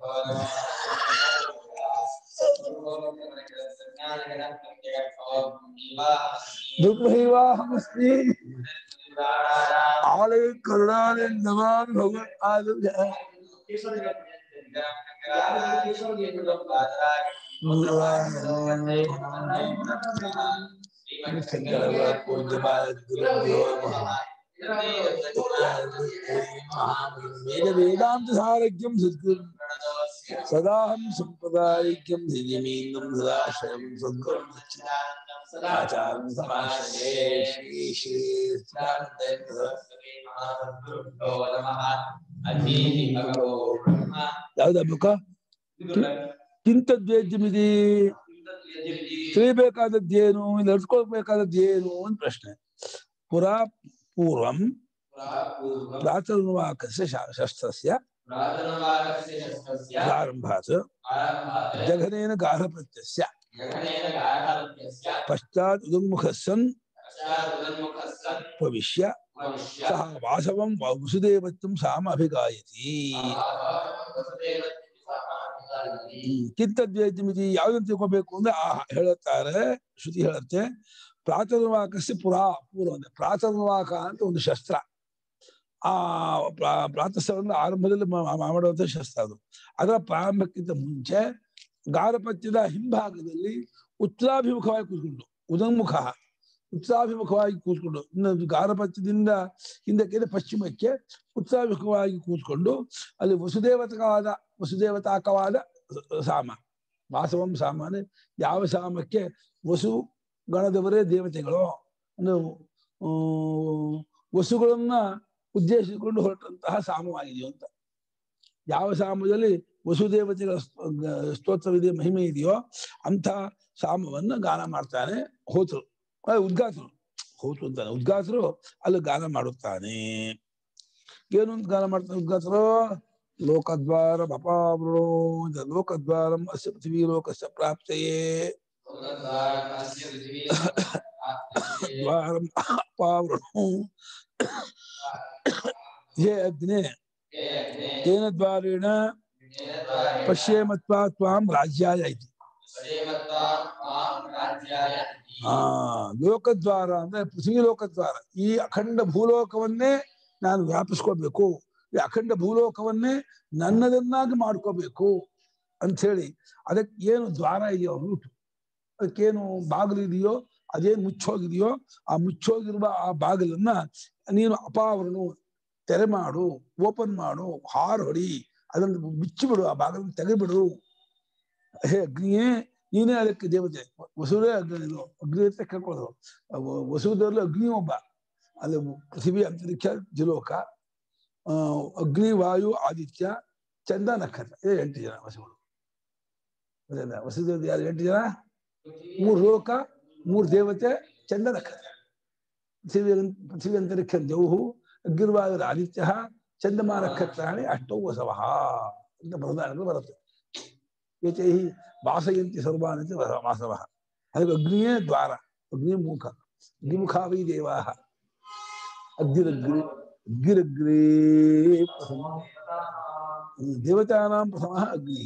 ದುರ್ಭೈವಾಹಮಸ್ಮಿ ಆಲಯ ಕರುಣಾಲಯ ನಮಾಮಿ ಭಗವತ್ ಆಲಯ ವೇದ ವೇದಾಂತ ಸಾರಕ್ಯಂ ಸದ್ಗುರು ಸದಾಹಂ ಸಂಪ್ರದಾಯಕ್ಯಂ ದಿವ್ಯಮೀಂದ್ರಂ ಸದಾಶ್ರಯಂ ಸದ್ಗುರು ಸದಾಚಾರಂ ಸಮಾಶ್ರಯೇ ಶ್ರೀ ಶ್ರೀ ಯಾವ್ದ ಬುಕ್ಕ ಕಿಂತದ್ವೇದ್ಯಮಿದಿ ತಿಳಿಬೇಕಾದದ್ದೇನು ನಡ್ಸ್ಕೊಳ್ಬೇಕಾದದ್ದೇನು ಅಂತ ಪ್ರಶ್ನೆ ಪುರಾ ಪೂರ್ವಂ ಪ್ರಾತರ್ವಾಕಸ್ಯ ಶಾ- ಶಸ್ತ್ರಸ್ಯ ಪ್ರಾರಂಭಾತ್ ಜಘನೇನ ಗಾರ್ಹಪತ್ಯಸ್ಯ ಪಶ್ಚಾತ್ ಉದುರ್ಮುಖಸ್ಸನ್ ಪ್ರವಿಶ್ಯ ಸಹ ವಾಸವಂ ವಸುದೇವತ್ವಂ ಸಾಮ ಅಭಿಗಾಯತಿ ಕಿಂತದ್ವೇದ್ಯಮಿತಿ ಯಾವ್ದನ್ನು ತಿಳ್ಕೊಬೇಕು ಅಂದ್ರೆ ಆ ಹೇಳುತ್ತಾರೆ ಶ್ರುತಿ ಹೇಳುತ್ತೆ ಪ್ರಾತರ್ವಾಕಸ್ಯ ಪುರಾ ಪೂರ್ವ ಅಂದ್ರೆ ಪ್ರಾತರ್ವಾಕ ಅಂತ ಒಂದು ಶಸ್ತ್ರ ಆ ಪ್ರಾ- ಪ್ರಾತಃಸವನ್ನು ಆರಂಭದಲ್ಲಿ ಮಾ- ಮಾ- ಮಾಡುವಂತ ಶಸ್ತ್ರ ಅದು ಅದರ ಪ್ರಾರಂಭಕ್ಕಿಂತ ಮುಂಚೆ ಗಾರಪತ್ಯದ ಹಿಂಭಾಗದಲ್ಲಿ ಉತ್ತರಾಭಿಮುಖವಾಗಿ ಕೂತ್ಕೊಂಡು ಉದನ್ಮುಖ ಉತ್ತರಾಭಿಮುಖವಾಗಿ ಕೂತ್ಕೊಂಡು ಇನ್ನು ಗಾರಪತ್ಯದಿಂದ ಹಿಂದಕ್ಕೆ ಪಶ್ಚಿಮಕ್ಕೆ ಉತ್ತರಾಭಿಮುಖವಾಗಿ ಕೂತ್ಕೊಂಡು ಅಲ್ಲಿ ವಸುದೇವತಕವಾದ ವಸುದೇವತಾಕವಾದ ಸಾಮ ವಾಸವಂ ಸಾಮ ಅಂದ್ರೆ ಯಾವ ಸಾಮಕ್ಕೆ ವಸು ಗಣದವರೇ ದೇವತೆಗಳು ಅಂದ್ರೆ ಆ, ವಸುಗಳನ್ನ ಉದ್ದೇಶಿಸಿಕೊಂಡು ಹೊರಟಂತಹ ಸಾಮವಾಗಿದೆಯೋ ಅಂತ ಯಾವ ಸಾಮದಲ್ಲಿ ವಸುದೇವತೆಗಳ ಸ್ತೋ- ಗ- ಸ್ತೋತ್ರವಿದೆ ಮಹಿಮೆ ಇದೆಯೋ ಅಂತ ಸಾಮವನ್ನ ಗಾನ ಮಾಡ್ತಾನೆ ಹೋತರು ಅಹ್, ಉದ್ಗಾತರು ಹೋತು ಅಂತಾನೆ ಉದ್ಗಾತರು ಅಲ್ಲಿ ಗಾನ ಮಾಡುತ್ತಾನೆ ಏನು ಅಂತ ಗಾನ ಮಾಡ್ತಾನೆ ಉದ್ಗಾತರು ಲೋಕದ್ವಾರ ಅಪಾವೃಣೋ ಅಂತ ಲೋಕದ್ವಾರಂ ಅಸ್ಯ ಪೃಥ್ವೀ ಲೋಕಸ್ಯ ಪ್ರಾಪ್ತಯೇ ದ್ವಾರಂ ಅಪಾವೃಣೋ ಹೇ ಅಗ್ನೆ ತೇನ ದ್ವಾರೇಣ ಪಶ್ಯೇಮತ್ವಾ ತ್ವಾಂ ರಾಜ್ಯಾಯ ಇತಿ ಆ ಲೋಕದ್ವಾರ ಅಂದ್ರೆ ಪೃಥ್ವಿ ಲೋಕದ್ವಾರ ಈ ಅಖಂಡ ಭೂಲೋಕವನ್ನೇ ನಾನು ವ್ಯಾಪಿಸ್ಕೋಬೇಕು ಈ ಅಖಂಡ ಭೂಲೋಕವನ್ನೇ ನನ್ನದನ್ನಾಗಿ ಮಾಡ್ಕೋಬೇಕು ಅಂತ ಹೇಳಿ ಅದಕ್ಕೆ ಏನು ದ್ವಾರ ಇದೆಯೋ ರೂಟ್ ಅದಕ್ಕೇನು ಬಾಗಿಲು ಇದೆಯೋ ಅದೇನು ಮುಚ್ಚೋಗಿದೆಯೋ ಆ ಮುಚ್ಚೋಗಿರುವ ಆ ಬಾಗಿಲನ್ನ ನೀನು ಅಪಾವರಣು ತೆರೆ ಮಾಡು ಓಪನ್ ಮಾಡು ಹಾರು ಹೊಡಿ ಅದನ್ನು ಬಿಚ್ಚಿಬಿಡು ಆ ಬಾಗಿಲನ್ನು ತೆಗೆಬಿಡು ಹೇ ಅಗ್ನಿಯೇ ನೀನೇ ಅದಕ್ಕೆ ದೇವತೆ ವಸುದೇ ಅಗ್ನಿ ಇದು ಅಗ್ನಿ ಅಂತ ಕೇಳ್ಕೊಳ್ಳೋದು ಅವ- ವಸುದಲ್ಲೂ ಅಗ್ನಿ ಒಬ್ಬ ಅಲ್ಲಿ ಪೃಥ್ವಿ ಅಂತರಿಕ್ಷ ಜಲೋಕ ಆ, ಅಗ್ನಿ ವಾಯು ಆದಿತ್ಯ ಚಂದ ನಕ್ಷತ್ರ ಇದೇ ಎಂಟು ಜನ ವಸುಗಳು ಗೊತ್ತಾಯ್ತಾ? ವಸುದೇವ ಯಾರು ಎಂಟು ಜನ ಮೂರು ಲೋಕ ಮೂರು ದೇವತೆ ಚಂದ ನಕ್ಷತ್ರ ಪೃಥ್ವಿ ಪೃಥ್ವಿ ಅಂತರಿಕ್ಷ ಜೌಹು ಅಗ್ನಿರ್ವಾಯುರ ಆದಿತ್ಯ ಚಂದಮ ನಕ್ಷತ್ರಾಣಿ ಅಷ್ಟೌ ವಸವಃ ಅಂತ ಬರದಾನಗಳು ಬರುತ್ತೆ ಏತೈ ವಾಸಯಂತಿ ಸರ್ವಾನ್ ಅಂತ ವಸ- ವಾಸವಃ ಅದಕ್ಕೆ ಅಗ್ನಿಯೇ ದ್ವಾರ ಅಗ್ನಿ ಮುಖ ಅಗ್ನಿಮುಖಾ ವೈ ದೇವಾಃ ಅಗ್ನಿರಗ್ನಿ ಅಗ್ನಿರಗ್ರೇ ಪ್ರಥಮ ದೇವತಾನಾಂ ಪ್ರಥಮ ಅಗ್ನಿ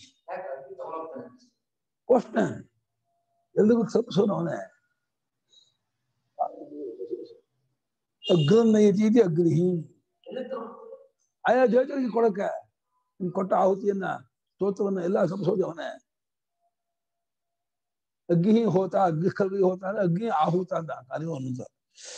ಪ್ರಶ್ನೆ ಎಲ್ರಿಗೂ ತಪ್ಪಿಸೋನು ಅವನೇ ಅಗ್ರನ್ನಯತಿ ಇತಿ ಅಗ್ನಿ ಆಯಾ ದೇವತೆಗಳಿಗೆ ಕೊಡಕ್ಕೆ ನೀನ್ ಕೊಟ್ಟ ಆಹುತಿಯನ್ನ ಸ್ತೋತ್ರವನ್ನ ಎಲ್ಲ ಸಂಸೋದು ಅವನೇ ಅಗ್ನಿ ಹೋತ ಅಗ್ನಿ ಕಲ್ವಿಗೆ ಹೋತ ಅಂದ್ರೆ ಅಗ್ನಿ ಆಹುತ ಅಂತ ಕಾರ್ಯ ಅನ್ನೋದು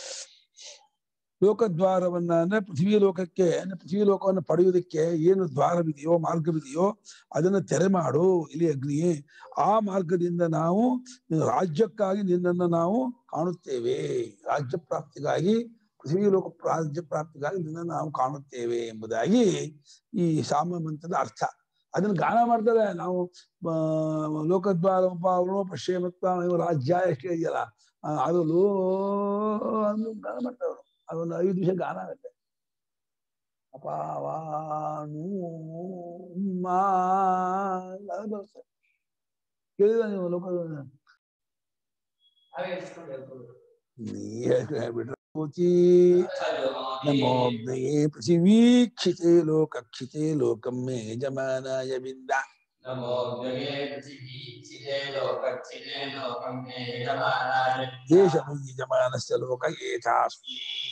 ಲೋಕದ್ವಾರವನ್ನ ಅಂದ್ರೆ ಪೃಥ್ವಿ ಲೋಕಕ್ಕೆ ಅಂದ್ರೆ ಪೃಥ್ವಿ ಲೋಕವನ್ನು ಪಡೆಯುವುದಕ್ಕೆ ಏನು ದ್ವಾರವಿದೆಯೋ ಮಾರ್ಗವಿದೆಯೋ ಅದನ್ನು ತೆರೆ ಮಾಡು ಇಲ್ಲಿ ಅಗ್ನಿ ಆ ಮಾರ್ಗದಿಂದ ನಾವು ರಾಜ್ಯಕ್ಕಾಗಿ ನಿನ್ನನ್ನು ನಾವು ಕಾಣುತ್ತೇವೆ ರಾಜ್ಯ ಪ್ರಾಪ್ತಿಗಾಗಿ ಪೃಥ್ವಿ ಲೋಕ ರಾಜ್ಯ ಪ್ರಾಪ್ತಿಗಾಗಿ ನಿನ್ನನ್ನು ನಾವು ಕಾಣುತ್ತೇವೆ ಎಂಬುದಾಗಿ ಈ ಸಾಮ ಮಂತ್ರದ ಅರ್ಥ ಅದನ್ನ ಗಾನ ಮಾಡ್ತಾರೆ ನಾವು ಆ, ಲೋಕದ್ವಾರ ಪಾವನೋ ಪಶ್ಚಿಮತ್ವ ರಾಜ್ಯ ಎಷ್ಟೇ ಇದೆಯಲ್ಲ ಆ, ಅದು ಲೋ ಅಂದು ಗಾನ ಮಾಡ್ತಾರೆ ಅವ್ರು. ಅದೊಂದು ಐದು ನಿಮಿಷ ಗಾನ ಆಗುತ್ತೆ ಅಪಾವಾನು ಮಾ ಅದು ಬರುತ್ತೆ ಕೇಳಿದ ನೀವು ಲೋಕದ ನೀ ಹೇಳ್ಬಿಟ್ರೆ ಕೂತಿ ನಮೋಗ್ನಯೇ ಪೃಥಿವೀಕ್ಷಿತೆ ಲೋಕಕ್ಷಿತೆ ಲೋಕಂ ಮೇ ಯಜಮಾನಾಯ ವಿಂದ नमो जगे पृथिवी चिरे लोकक्षिते लोकं मे यजमानाय ಏಷ ಮೈ ಯಜಮಾನಸ್ಯ ಲೋಕ ಏತಾಸ್ಮಿ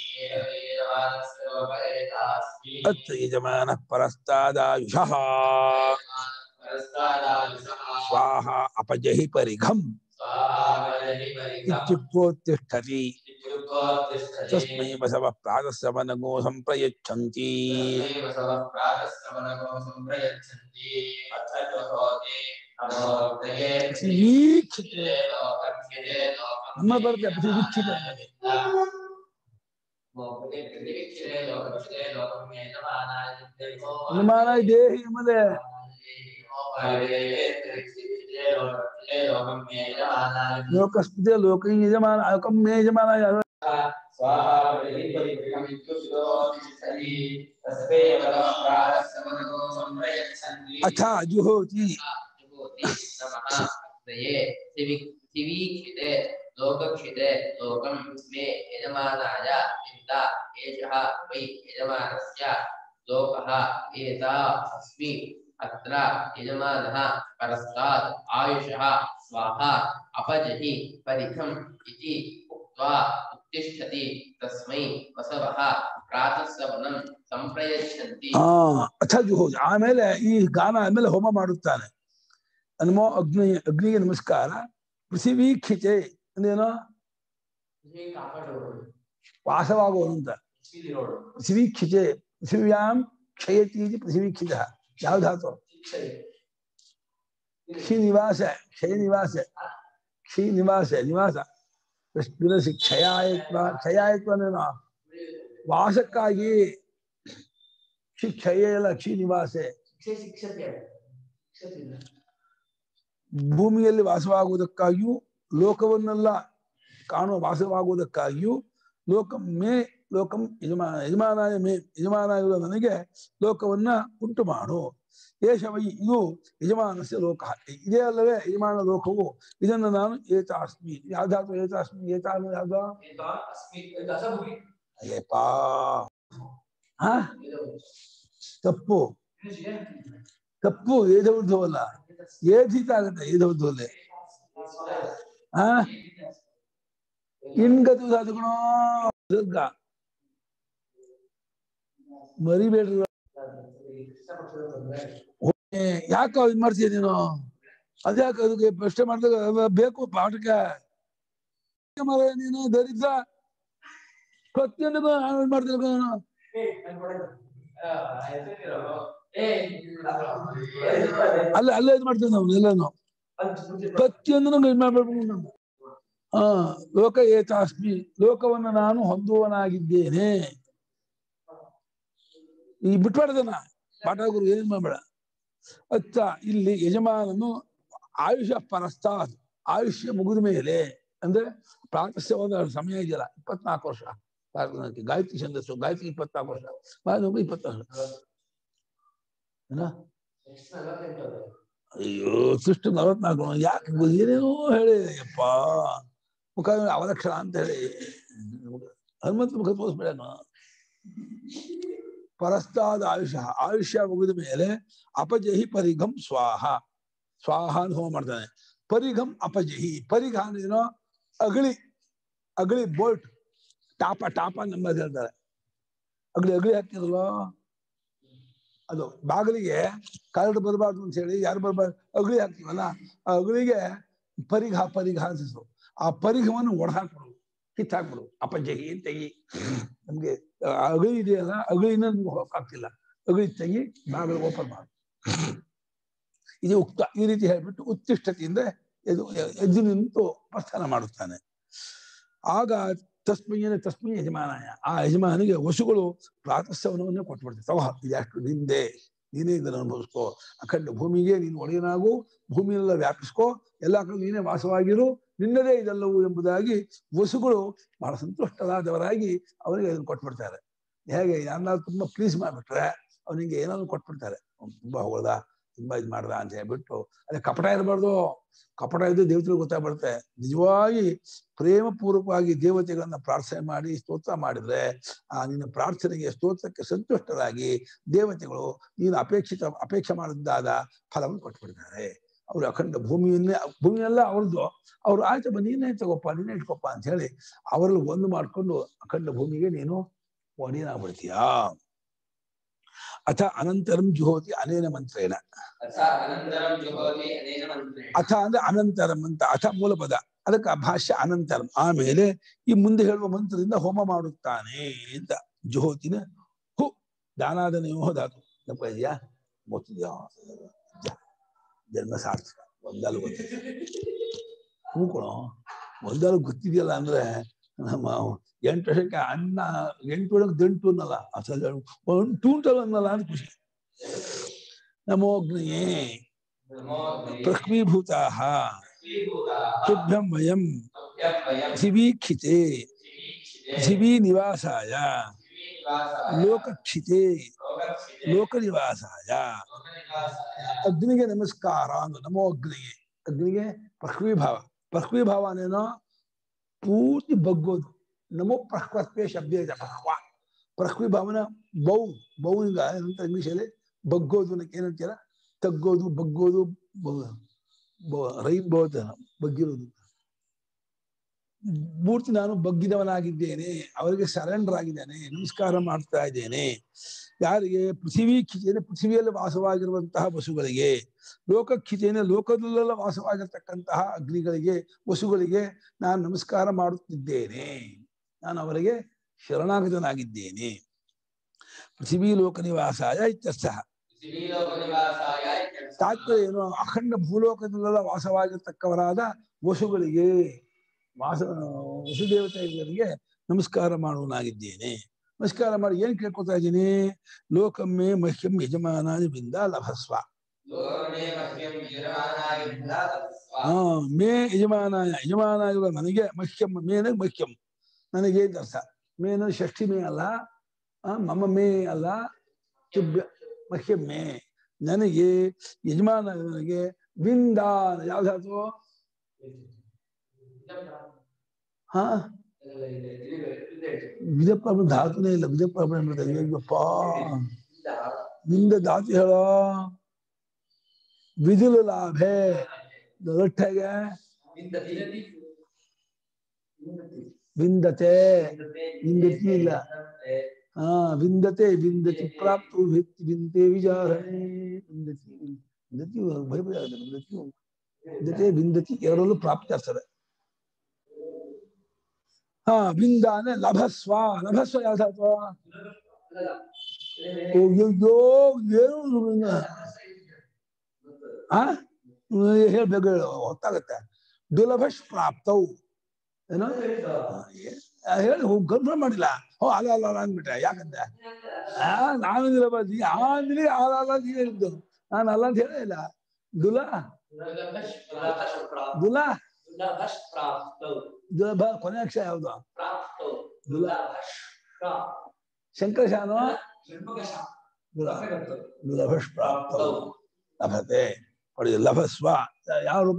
ಅತ್ರ ಯಜಮಾನ ಪರಸ್ತಾದಾಯುಷಃ ಸ್ವಾಹ ಅಪಜಹಿ ಪರಿಘಂ ಇತ್ಯುಕ್ತೋತ್ತಿಷ್ಠತಿ ತಸ್ಮೈ ಬಸವ ಪ್ರಾತಸ್ಸವನಗೋ ಸಂಪ್ರಯಚ್ಛಂತಿ ಪೃಥಿವೀಕ್ಷಿತೆ ನಮ್ಮ ಬರುತ್ತೆ ಪೃಥಿವೀಕ್ಷಿತೆ ಅನ್ನೋದು. ಅನುಮಾನ ದೇಹಿ ಎಂಬುದೇ ಲೋಕಸ್ಪೃತಿ ಲೋಕ ಯಜಮಾನ ಲೋಕಂ ಮೇ ಯಜಮಾನ ಅಥ ಜುಹೋತಿ पृथिवीक्षिते लोकक्षिते लोकं मे यजमानाय विन्द एषः वै यजमानस्य लोकः एता अस्मि अत्र यजमानः परस्तात् आयुषः स्वाहा अपजहि परिखम् इति उक्त्वा उत्तिष्ठति तस्मै वसवः प्रातः सवनं सम्प्रयच्छन्ति ಆ ಅಥ ಜುಹೋತಿ ಆಮೇಲೆ ಈ ಗಾನ ಆಮೇಲೆ ಹೋಮ ಮಾಡುತ್ತಾನೆ ಅನ್ಮೋ ಅಗ್ನಿ ಅಗ್ನಿಗೆ ನಮಸ್ಕಾರ ಪೃಥಿವೀಕ್ಷಿತೆ ಅಂದೇನೋ ವಾಸವಾಗುವುದು ಅಂತ ಪೃಥಿವೀಕ್ಷಿತೆ ಪೃಥಿವ್ಯಾಂ ಕ್ಷಯತಿ ಇತಿ ಪೃಥಿವೀಕ್ಷಿತ ಯಾವ ಧಾತು ಕ್ಷಿ ನಿವಾಸ ಕ್ಷಯ ನಿವಾಸ ಕ್ಷಿ ನಿವಾಸ ನಿವಾಸ ವಿನಸಿ ಕ್ಷಯಾಯತ್ವ ಕ್ಷಯಾಯತ್ವ ಅಂದ್ರೇನು ವಾಸಕ್ಕಾಗಿ ಕ್ಷಿ ಕ್ಷಯ ಇಲ್ಲ ಕ್ಷಿ ನಿವಾಸೆ ಭೂಮಿಯಲ್ಲಿ ವಾಸವಾಗುವುದಕ್ಕಾಗಿಯೂ ಲೋಕವನ್ನೆಲ್ಲ ಕಾಣುವ ವಾಸವಾಗುವುದಕ್ಕಾಗಿಯೂ ಲೋಕ ಮೇ ಲೋಕಂ ಯಜಮಾನ ಯಜಮಾನಾಯ ಮೇ ಯಜಮಾನಾಗಿರುವ ನನಗೆ ಲೋಕವನ್ನ ಉಂಟು ಮಾಡು ಏಷ ವೈ ಇದು ಯಜಮಾನಸ್ಯ ಲೋಕ ಇದೇ ಅಲ್ಲವೇ ಯಜಮಾನ ಲೋಕವು ಇದನ್ನು ನಾನು ಏತಾಸ್ಮಿ ಯಾವ್ದಾದ್ರು ಏತಾಸ್ಮಿ ಏತಾ ಅನ್ನೋದು ಯಾವ್ದು ಅಯ್ಯಪ್ಪಾ ಹಾ ತಪ್ಪು ತಪ್ಪು ಏದೌರ್ಧವಲ್ಲ ಏಧಿತ ಆಗುತ್ತೆ ಏದೌರ್ಧವಲ್ಲೇ ಹಾ ಇನ್ಗತು ಸಾಧುಗುಣ ದುರ್ಗ ಮರಿಬೇಡ್ರಿ ಏ, ಯಾಕ ಇದ್ ಮಾಡ್ತೀಯ ನೀನು ಅದ್ಯಾಕ ಅದಕ್ಕೆ ಪ್ರಶ್ನೆ ಮಾಡಿದಾಗ ಅವ ಬೇಕು ಪಾಠಕ್ಕೆ ಮರ ನೀನು ದರಿದ್ರ ಪ್ರತಿಯೊಂದಕ್ಕೂ ನಾನು ಇದ್ ಮಾಡ್ತಿಲ್ಲ ಕಣೋ. ಅಲ್ಲ ಅಲ್ಲೇ ಇದ್ ಮಾಡ್ತೀವಿ ನಾವು ಎಲ್ಲಾನು ಪ್ರತಿಯೊಂದನ್ನು ಇದ್ ಮಾಡ್ಬೇಕು ನಾವು ಹಾ ಲೋಕ ಏತಾಸ್ಮಿ ಲೋಕವನ್ನು ನಾನು ಹೊಂದುವನಾಗಿದ್ದೇನೆ ಈ ಬಿಟ್ಬಾರ್ದನ ಪಾಠ ಗುರು ಏನ್ ಮಾಡ್ಬೇಡ ಅತ್ತ ಇಲ್ಲಿ ಯಜಮಾನನು ಆಯುಷ ಪರಸ್ತಾತ್ ಆಯುಷ್ಯ ಮುಗಿದ ಮೇಲೆ ಅಂದ್ರೆ ಪ್ರಾತಸ್ಯವಾದ ಸಮಯ ಇದೆಯಲ್ಲ ಇಪ್ಪತ್ನಾಲ್ಕು ವರ್ಷ ಪ್ರಾರ್ಥನೆಗೆ ಗಾಯತ್ರಿ ಛಂದಸ್ಸು ಗಾಯತ್ರಿ ಇಪ್ಪತ್ನಾಲ್ಕು ವರ್ಷ ಮಾನವ ಇಪ್ಪತ್ನಾಲ್ಕು ಏನ ಅಯ್ಯೋ ಸೃಷ್ಟಿ ನಲವತ್ನಾಲ್ಕು ಯಾಕೆ ಗೊ- ಏನೇನೋ ಹೇಳಿ ಯಪ್ಪ ಮುಖ ಅವಲಕ್ಷಣ ಅಂತ ಹೇಳಿ ಹನುಮಂತ ಮುಖ ತೋರಿಸ್ಬೇಡ ಪರಸ್ತಾದ ಆಯುಷ್ಯ ಆಯುಷ್ಯ ಮುಗಿದ ಮೇಲೆ ಅಪಜಹಿ ಪರಿಘಂ ಸ್ವಾಹ ಸ್ವಾಹ ಅಂತ ಹೋಮ ಮಾಡ್ತಾನೆ ಪರಿಘಂ ಅಪಜಹಿ ಪರಿಘ ಅಂದ್ರೇನೋ ಅಗಳಿ ಅಗಳಿ ಬೋಲ್ಟ್ ಟಾಪ ಟಾಪ ನಮ್ಮದು ಹೇಳ್ತಾರೆ ಅಗಳಿ ಅಗಳಿ ಹಾಕ್ತಿರಲ್ಲ ಅದು ಬಾಗಿಲಿಗೆ ಕರಡು ಬರಬಾರ್ದು ಅಂತ ಹೇಳಿ ಯಾರು ಬರಬಾರ್ದು ಅಗಳಿ ಹಾಕ್ತೀವಲ್ಲ ಆ ಅಗಳಿಗೆ ಪರಿಘ ಪರಿಘ ಅಂತ ಹೆಸರು ಆ ಪರಿಘವನ್ನು ಒಡೆದಾಕ್ಬಿಡು ಕಿತ್ತಾಕ್ಬಿಡು ಅಪಜಹಿ ತೆಗಿ ನಮ್ಗೆ ಆ ಅಗಳಿ ಇದೆಯಲ್ಲ ಅಗಳಿನ ನಮ್ಗೆ ಹೋಗಕ್ಕಾಗ್ತಿಲ್ಲ ಅಗಳಿ ತೆಗಿ ಬಾಗಿಲು ಓಪನ್ ಮಾಡು ಇದು ಉಕ್ತ ಈ ರೀತಿ ಹೇಳ್ಬಿಟ್ಟು ಉತ್ತಿಷ್ಠತೆಯಿಂದ ಎದು ಎದ್ದು ನಿಂತು ಪ್ರಸ್ಥಾನ ಮಾಡುತ್ತಾನೆ ಆಗ ತಸ್ಮಯ್ಯನ ತಸ್ಮೈ ಯಜಮಾನಾಯ ಆ ಯಜಮಾನಿಗೆ ವಸುಗಳು ಪ್ರಾತಸ್ಸವನವನ್ನೇ ಕೊಟ್ಬಿಡ್ತಾರೆ ತಗೋ ಇದಷ್ಟು ನಿಂದೆ ನೀನೇ ಇದನ್ನು ಅನುಭವಿಸ್ಕೋ ಅಖಂಡ ಭೂಮಿಗೆ ನೀನು ಒಡೆಯನಾಗು ಭೂಮಿಯೆಲ್ಲ ವ್ಯಾಪಿಸ್ಕೋ ಎಲ್ಲ ಕಡೆ ನೀನೇ ವಾಸವಾಗಿರು ನಿನ್ನದೇ ಇದೆಲ್ಲವೂ ಎಂಬುದಾಗಿ ವಸುಗಳು ಬಹಳ ಸಂತುಷ್ಟರಾದವರಾಗಿ ಅವನಿಗೆ ಅದನ್ನು ಕೊಟ್ಬಿಡ್ತಾರೆ ಹೇಗೆ ಯಾರನ್ನಾದ್ರು ತುಂಬಾ ಪ್ಲೀಸ್ ಮಾಡ್ಬಿಟ್ರೆ ಅವನಿಗೆ ಏನಾದ್ರು ಕೊಟ್ಬಿಡ್ತಾರೆ ಅವ್ನು ತುಂಬಾ ಹೊಗಳದ ತುಂಬಾ ಇದು ಮಾಡ್ದ ಅಂತ ಹೇಳ್ಬಿಟ್ಟು ಅದೇ ಕಪಟ ಇರಬಾರ್ದು ಕಪಟ ಇದ್ದು ದೇವತೆಗಳು ಗೊತ್ತಾಗ್ಬಿಡುತ್ತೆ ನಿಜವಾಗಿ ಪ್ರೇಮ ಪೂರ್ವಕವಾಗಿ ದೇವತೆಗಳನ್ನ ಪ್ರಾರ್ಥನೆ ಮಾಡಿ ಸ್ತೋತ್ರ ಮಾಡಿದ್ರೆ ಆ ನಿನ್ನ ಪ್ರಾರ್ಥನೆಗೆ ಸ್ತೋತ್ರಕ್ಕೆ ಸಂತುಷ್ಟರಾಗಿ ದೇವತೆಗಳು ನೀನು ಅಪೇಕ್ಷಿತ ಅಪೇಕ್ಷೆ ಮಾಡಿದ್ದಾದ ಫಲವನ್ನು ಕೊಟ್ಬಿಡ್ತಾರೆ ಅವ್ರು ಅಖಂಡ ಭೂಮಿಯನ್ನೇ ಭೂಮಿಯೆಲ್ಲ ಅವ್ರದ್ದು ಅವ್ರು ಆಯ್ತಪ್ಪ ನೀನೇ ತಗೋಪ್ಪ ನೀನೇ ಇಟ್ಕೊಪ್ಪ ಅಂತ ಹೇಳಿ ಅವರಲ್ಲಿ ಒಂದು ಮಾಡ್ಕೊಂಡು ಅಖಂಡ ಭೂಮಿಗೆ ನೀನು ಒಡೆಯನಾಗ್ಬಿಡ್ತೀಯಾ ಅಥ ಅನಂತರಂ ಜುಹೋತಿ ಅನೇನ ಮಂತ್ರೇಣ ಅಥ ಅನಂತರಂ ಜುಹೋತಿ ಅನೇನ ಮಂತ್ರೇಣ ಅಥ ಅಂದ್ರೆ ಅನಂತರಂ ಅಂತ ಅಥ ಮೂಲ ಪದ ಅದಕ್ಕೆ ಆ ಭಾಷ್ಯ ಅನಂತರಂ ಆಮೇಲೆ ಈ ಮುಂದೆ ಹೇಳುವ ಮಂತ್ರದಿಂದ ಹೋಮ ಮಾಡುತ್ತಾನೆ ಅಂತ ಜುಹೋತಿನ ಹು ದಾನಾದನೆಯೋ ಧಾತು ನಪ್ಪ ಇದೆಯಾ ಗೊತ್ತಿದ್ಯಾ ಜನ್ಮ ಸಾರ್ಥಕ ಒಂದಲು ಗೊತ್ತಿದೆ ಹ್ಞೂ ಕಣೋ ಒಂದಲು ಗೊತ್ತಿದೆಯಲ್ಲ ಅಂದ್ರೆ ನಮ್ಮ ಎಂಟು ವರ್ಷಕ್ಕೆ ಅಣ್ಣ ಎಂಟು ಒಳಗೆ ದಂಟು ಅನ್ನಲ್ಲ ಅಸಲ ಒಂದು ಟೂಂಟಲ್ ಅನ್ನಲ್ಲ ಅಂತ ಖುಷಿ ನಮೋಗ್ನಿಯೇ ನಮೋ ಪ್ರಕ್ಮೀಭೂತಾ ಶ್ರೀಭೂತಾಃ ತುಭ್ಯಂ ವಯಂ ತುಭ್ಯಂ ವಯಂ ಧಿವೀಕ್ಷಿತೆ ಶ್ರೀಕ್ಷಿತೆ ಧಿವಿ ನಿವಾಸಾಯ ಶ್ರೀನಿವಾಸಾಯ ಲೋಕಕ್ಷಿತೆ ಲೋಕಕ್ಷಿತೆ ಲೋಕ ನಿವಾಸಾಯ ಲೋಕನಿವಾಸಾಯ ಅಗ್ನಿಗೆ ನಮಸ್ಕಾರ ಅಂದು ನಮೋ ಅಗ್ನಿಗೆ ಅಗ್ನಿಗೆ ಪ್ರಕ್ವಿಭಾವ ಪ್ರಕ್ವಿಭಾವ ಅನ್ನೇನೋ ಪೂರ್ತಿ ಬಗ್ಗೋದು ನಮೋ ಪ್ರಹ್ವತ್ವೇ ಶಬ್ದ ಇದೆ ಪ್ರಹ್ವ ಪ್ರಕ್ವಿಭಾವನ ಬೌ ಬೌನಿಂದ ಏನಂತ ಇಂಗ್ಲೀಷಲ್ಲಿ ಬಗ್ಗೋದು ಅನ್ನಕ್ಕೆ ಏನಂತೀರ ತಗ್ಗೋದು ಬಗ್ಗೋದು ರೈನ್ ಬೋತ್ ಬಗ್ಗಿರೋದು ಮೂರ್ತಿ ನಾನು ಬಗ್ಗಿದವನಾಗಿದ್ದೇನೆ ಅವರಿಗೆ ಸರೆಂಡರ್ ಆಗಿದ್ದೇನೆ ನಮಸ್ಕಾರ ಮಾಡ್ತಾ ಇದ್ದೇನೆ ಯಾರಿಗೆ ಪೃಥ್ವಿ ಕಿಚೇನೆ ಪೃಥ್ವಿಯಲ್ಲಿ ವಾಸವಾಗಿರುವಂತಹ ವಸುಗಳಿಗೆ ಲೋಕ ಕಿಚೇನೆ ಲೋಕದಲ್ಲೆಲ್ಲ ವಾಸವಾಗಿರ್ತಕ್ಕಂತಹ ಅಗ್ನಿಗಳಿಗೆ ವಸುಗಳಿಗೆ ನಾನು ನಮಸ್ಕಾರ ಮಾಡುತ್ತಿದ್ದೇನೆ ನಾನು ಅವರಿಗೆ ಶರಣಾಗತನಾಗಿದ್ದೇನೆ ಪೃಥ್ವಿ ಲೋಕ ನಿವಾಸಾಯ ಇತ್ಯರ್ಥ ಶ್ರೀಲೋಕನಿವಾಸಾಯ ಇತ್ಯರ್ಥಃ. ತಾತ್ಪರ್ಯ ಏನು ಅಖಂಡ ಭೂಲೋಕದಲ್ಲೆಲ್ಲ ವಾಸವಾಗಿರ್ತಕ್ಕವರಾದ ವಸುಗಳಿಗೆ ವಾಸ ವಸುದೇವತೆಗಳಿಗೆ ನಮಸ್ಕಾರ ಮಾಡುವನಾಗಿದ್ದೇನೆ ನಮಸ್ಕಾರ ಮಾಡಿ ಏನ್ ಕೇಳ್ಕೊತಾ ಇದ್ದೀನಿ ಲೋಕಮ್ಮೆ ಮಹ್ಯಂ ಯಜಮಾನಾನಿ ಬಿಂದ ಲಭಸ್ವ ಲೋಕಮೇ ಮಹ್ಯಂ ಯಜಮಾನಾಯ ವಿಧಾತಸ್ವ. ಆ ಮೇ ಯಜಮಾನಾಯ ಯಜಮಾನಾಗಿರುವ ನನಗೆ ಮಹ್ಯಂ ಮೇನ ಮಹ್ಯಂ ನನಗೆ ಅಂತ ಅರ್ಥ ಮೇನ ಷಷ್ಠಿ ಮೇ ಅಲ್ಲ ಆ, ಮಮ ಮೇ ಅಲ್ಲ ತುಭ್ಯ ಮಹ್ಯಂ ಮೇ ನನಗೆ ಯಜಮಾನ ನನಗೆ ಬಿಂದ ಯಾವ್ದಾದ್ರು ಹಾ ವಿಜಯಪ್ಪ ಧಾತುನೇ ಇಲ್ಲ ವಿಜಯಪ್ಪ ಅಯ್ಯಪ್ಪ ನಿಂದ ಧಾತು ಹೇಳೋ ವಿದುಲು ಲಾಭೆ ದೊಡ್ಡಗೆ ವಿಂದತೆ ವಿಂದತಿ ಇಲ್ಲ ಹಾ ವಿಂದತೆ ವಿಂದತಿ ಪ್ರಾಪ್ತು ವ್ಯಕ್ತಿ ವಿಂತೆ ವಿಚಾರಣೆ ವಿಂದತಿ ವಿಂದತಿ ಭಯಭಯ ಆಗುತ್ತೆ ವಿಂದತಿ ವಿಂದತೆ ವಿಂದತಿ ಎರಡರಲ್ಲೂ ಪ್ರಾಪ್ತಿ ಆಗ್ತದೆ ಹಾ ವಿಂದಾನೆ ಲಭಸ್ವ ಲಭಸ್ವ ಯಾವ್ದಾತ್ವ ಅಯ್ಯೋ ಏನು ವಿಂದ? ಆ ಹೇಳ್ಬೇಕು ಹೇಳು ಹೊತ್ತಾಗತ್ತೆ ದುಲಭಶ್ ಪ್ರಾಪ್ತವು ಏನೋ ಆ, ಏ- ಆ, ಹೇಳಿ ಕನ್ಫರ್ಮ್ ಮಾಡಿಲ್ಲ ಓ ಅಲ್ಲ ಅಲ್ಲ ಅಲ್ಲ ಅಂದ್ಬಿಟ್ಟೆ ಯಾಕಂತೆ ಆ ನಾವೇನಿಲ್ಲ ಬಾಜಿ ಅಂದ್ರೆ ಅಲ್ಲ ಅಲ್ಲ ಅಂತ ಹೇಳಿದ್ದು ನಾನು ಅಲ್ಲ ಅಂತ ಹೇಳೇ ಇಲ್ಲ ದುಲ ದುಲ ದುಲಭ ಕೊನೆ ಅಕ್ಷರ ಯಾವ್ದು ದುಲ ಶಂಕರಶಾನು ದುಲ ದುಲಭಶ್ ಪ್ರಾಪ್ತವು ಲಭತೆ ನೋಡಿ ಲಭಸ್ವ ಯಾವ ರೂಪ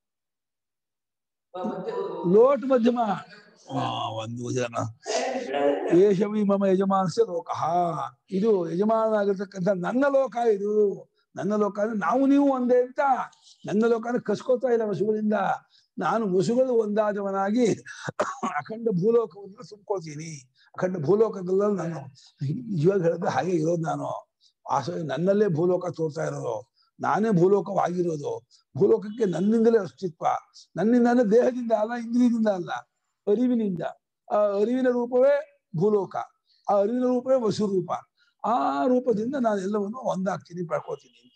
ಲೋಟ್ ಮಧ್ಯಮ ಆ, ಒಂದು ಜನ ಏಷವಿ ಮಮ ಯಜಮಾನಸ್ಯ ಲೋಕಃ ಇದು ಯಜಮಾನಾಗಿರ್ತಕ್ಕಂಥ ನನ್ನ ಲೋಕ ಇದು ನನ್ನ ಲೋಕ ಅಂದ್ರೆ ನಾವು ನೀವು ಒಂದೇ ಅಂತ ನನ್ನ ಲೋಕ ಅಂದ್ರೆ ಕಸ್ಕೋತಾ ಇಲ್ಲ ವಸುಗಳಿಂದ ನಾನು ವಸುಗಳು ಒಂದಾದವನಾಗಿ ಅಖಂಡ ಭೂಲೋಕವನ್ನು ತುಂಬ್ಕೊಳ್ತೀನಿ ಅಖಂಡ ಭೂಲೋಕದಲ್ಲ ನಾನು ಇವಾಗ ಹೇಳಿದ್ರೆ ಹಾಗೆ ಇರೋದು ನಾನು ವಾಸ ನನ್ನಲ್ಲೇ ಭೂಲೋಕ ತೋರ್ತಾ ಇರೋದು ನಾನೇ ಭೂಲೋಕವಾಗಿರೋದು ಭೂಲೋಕಕ್ಕೆ ನನ್ನಿಂದಲೇ ಅಸ್ತಿತ್ವ ನನ್ನಿಂದ ದೇಹದಿಂದ ಅಲ್ಲ ಇಂದ್ರಿಯದಿಂದ ಅಲ್ಲ ಅರಿವಿನಿಂದ ಆ ಅರಿವಿನ ರೂಪವೇ ಭೂಲೋಕ ಆ ಅರಿವಿನ ರೂಪವೇ ವಸುರೂಪ ಆ ರೂಪದಿಂದ ನಾನು ಎಲ್ಲವನ್ನು ಒಂದಾಗ್ತೀನಿ ಪಡ್ಕೋತೀನಿ ಅಂತ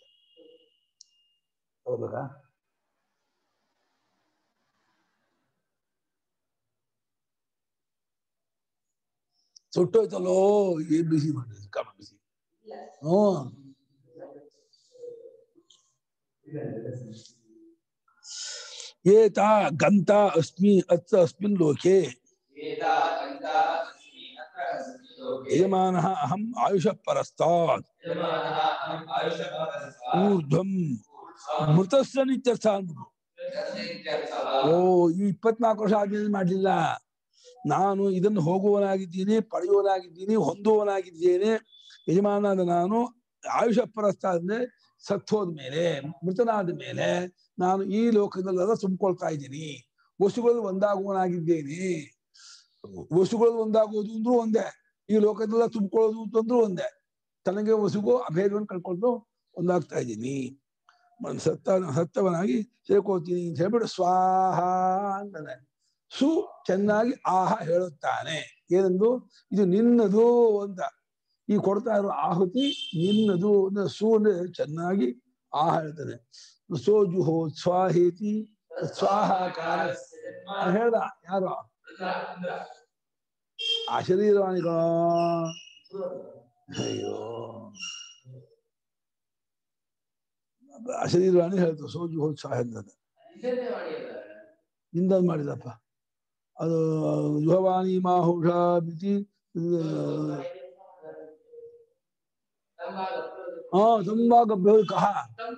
ಹೌದಾ ಸುಟ್ಟೋಯ್ತಲ್ಲೋ ಏನ್ ಬಿಸಿ ಮಾಡಿ ಸಿಕ್ಕಾಪಟ್ಟೆ ಬಿಸಿ ಹ್ಮ್ ಏತಾ ಗಂತ ಅಸ್ಮಿ ಅತ್ರ ಅಸ್ಮಿನ್ ಲೋಕೆ वेदा गन्ता अस्मि अत्र अस्मि लोके ಯಜಮಾನ ಅಹಂ ಆಯುಷ ಪರಸ್ತಾತ್ ಯಜಮಾನಃ ಅಹಂ ಆಯುಷಃ ಊರ್ಧ್ವಂ ಮೃತಸ್ಯ ನಿತ್ಯರ್ಥ ಅಂದ್ಬಿಟ್ರು ಇತ್ಯರ್ಥಃ. ಓ ಈ ಇಪ್ಪತ್ನಾಲ್ಕು ವರ್ಷ ಆದ್ಮೇಲೆ ಮಾಡ್ಲಿಲ್ಲ ನಾನು ಇದನ್ನು ಹೋಗುವನಾಗಿದ್ದೀನಿ ಪಡೆಯುವನಾಗಿದ್ದೀನಿ ಹೊಂದುವನಾಗಿದ್ದೇನೆ ಯಜಮಾನಾದ ನಾನು ಆಯುಷ ಪರಸ್ತ ಅಂದ್ರೆ ಸತ್ತೋದ ಮೇಲೆ ಮೃತನಾದ ಮೇಲೆ ನಾನು ಈ ಲೋಕದಲ್ಲೆಲ್ಲ ತುಂಬಿಕೊಳ್ತಾ ಇದ್ದೀನಿ ವಸ್ತುಗಳು ಒಂದಾಗುವನಾಗಿದ್ದೇನೆ ವಸ್ತುಗಳು ಒಂದಾಗುವುದು ಅಂದ್ರೂ ಒಂದೇ ಈ ಲೋಕದೆಲ್ಲ ತುಂಬಿಕೊಳ್ಳೋದು ಅಂತಂದ್ರೂ ಒಂದೇ ತನಗೆ ವಸುಗೂ ಅಭೇದವನ್ನು ಕಳ್ಕೊಂಡು ಒಂದಾಗ್ತಾ ಇದ್ದೀನಿ ಮ- ಸತ್ತ ಸತ್ತವನಾಗಿ ಸೇರ್ಕೋತೀನಿ ಅಂತ ಹೇಳ್ಬಿಟ್ಟು ಸ್ವಾಹ ಅಂತಾನೆ ಸು ಚೆನ್ನಾಗಿ ಆಹ ಹೇಳುತ್ತಾನೆ ಏನಂದು ಇದು ನಿನ್ನದು ಅಂತ ಈ ಕೊಡ್ತಾ ಇರೋ ಆಹುತಿ ನಿನ್ನದು ಅಂದ್ರೆ ಸು ಅಂದ್ರೆ ಚೆನ್ನಾಗಿ ಆಹ ಹೇಳ್ತಾನೆ ಸೋಜುಹೋ ಸ್ವಾಹೇತಿ ಸ್ವಾಹಾಕಾರ ಅದ್ ಹೇಳ್ದ ಯಾರು ಆ ಶರೀರವಾಣಿಗಳು ಅಯ್ಯೋ ಅಶರೀರವಾಣಿ ಹೇಳ್ತು ಸೋಜು ಹೋದ್ ಸ್ವಾಹ ಅಂತ ಇದನ್ನೇ ಮಾಡಿಯಲ್ಲ. ನಿಂದ ಮಾಡಿದಪ್ಪ ಅದು ಯುಹವಾಣಿ ಮಾಹುಷ ಬಿತಿ ಹಾ ತುಂಬಾ ಗಬ್ಬ ಕಹ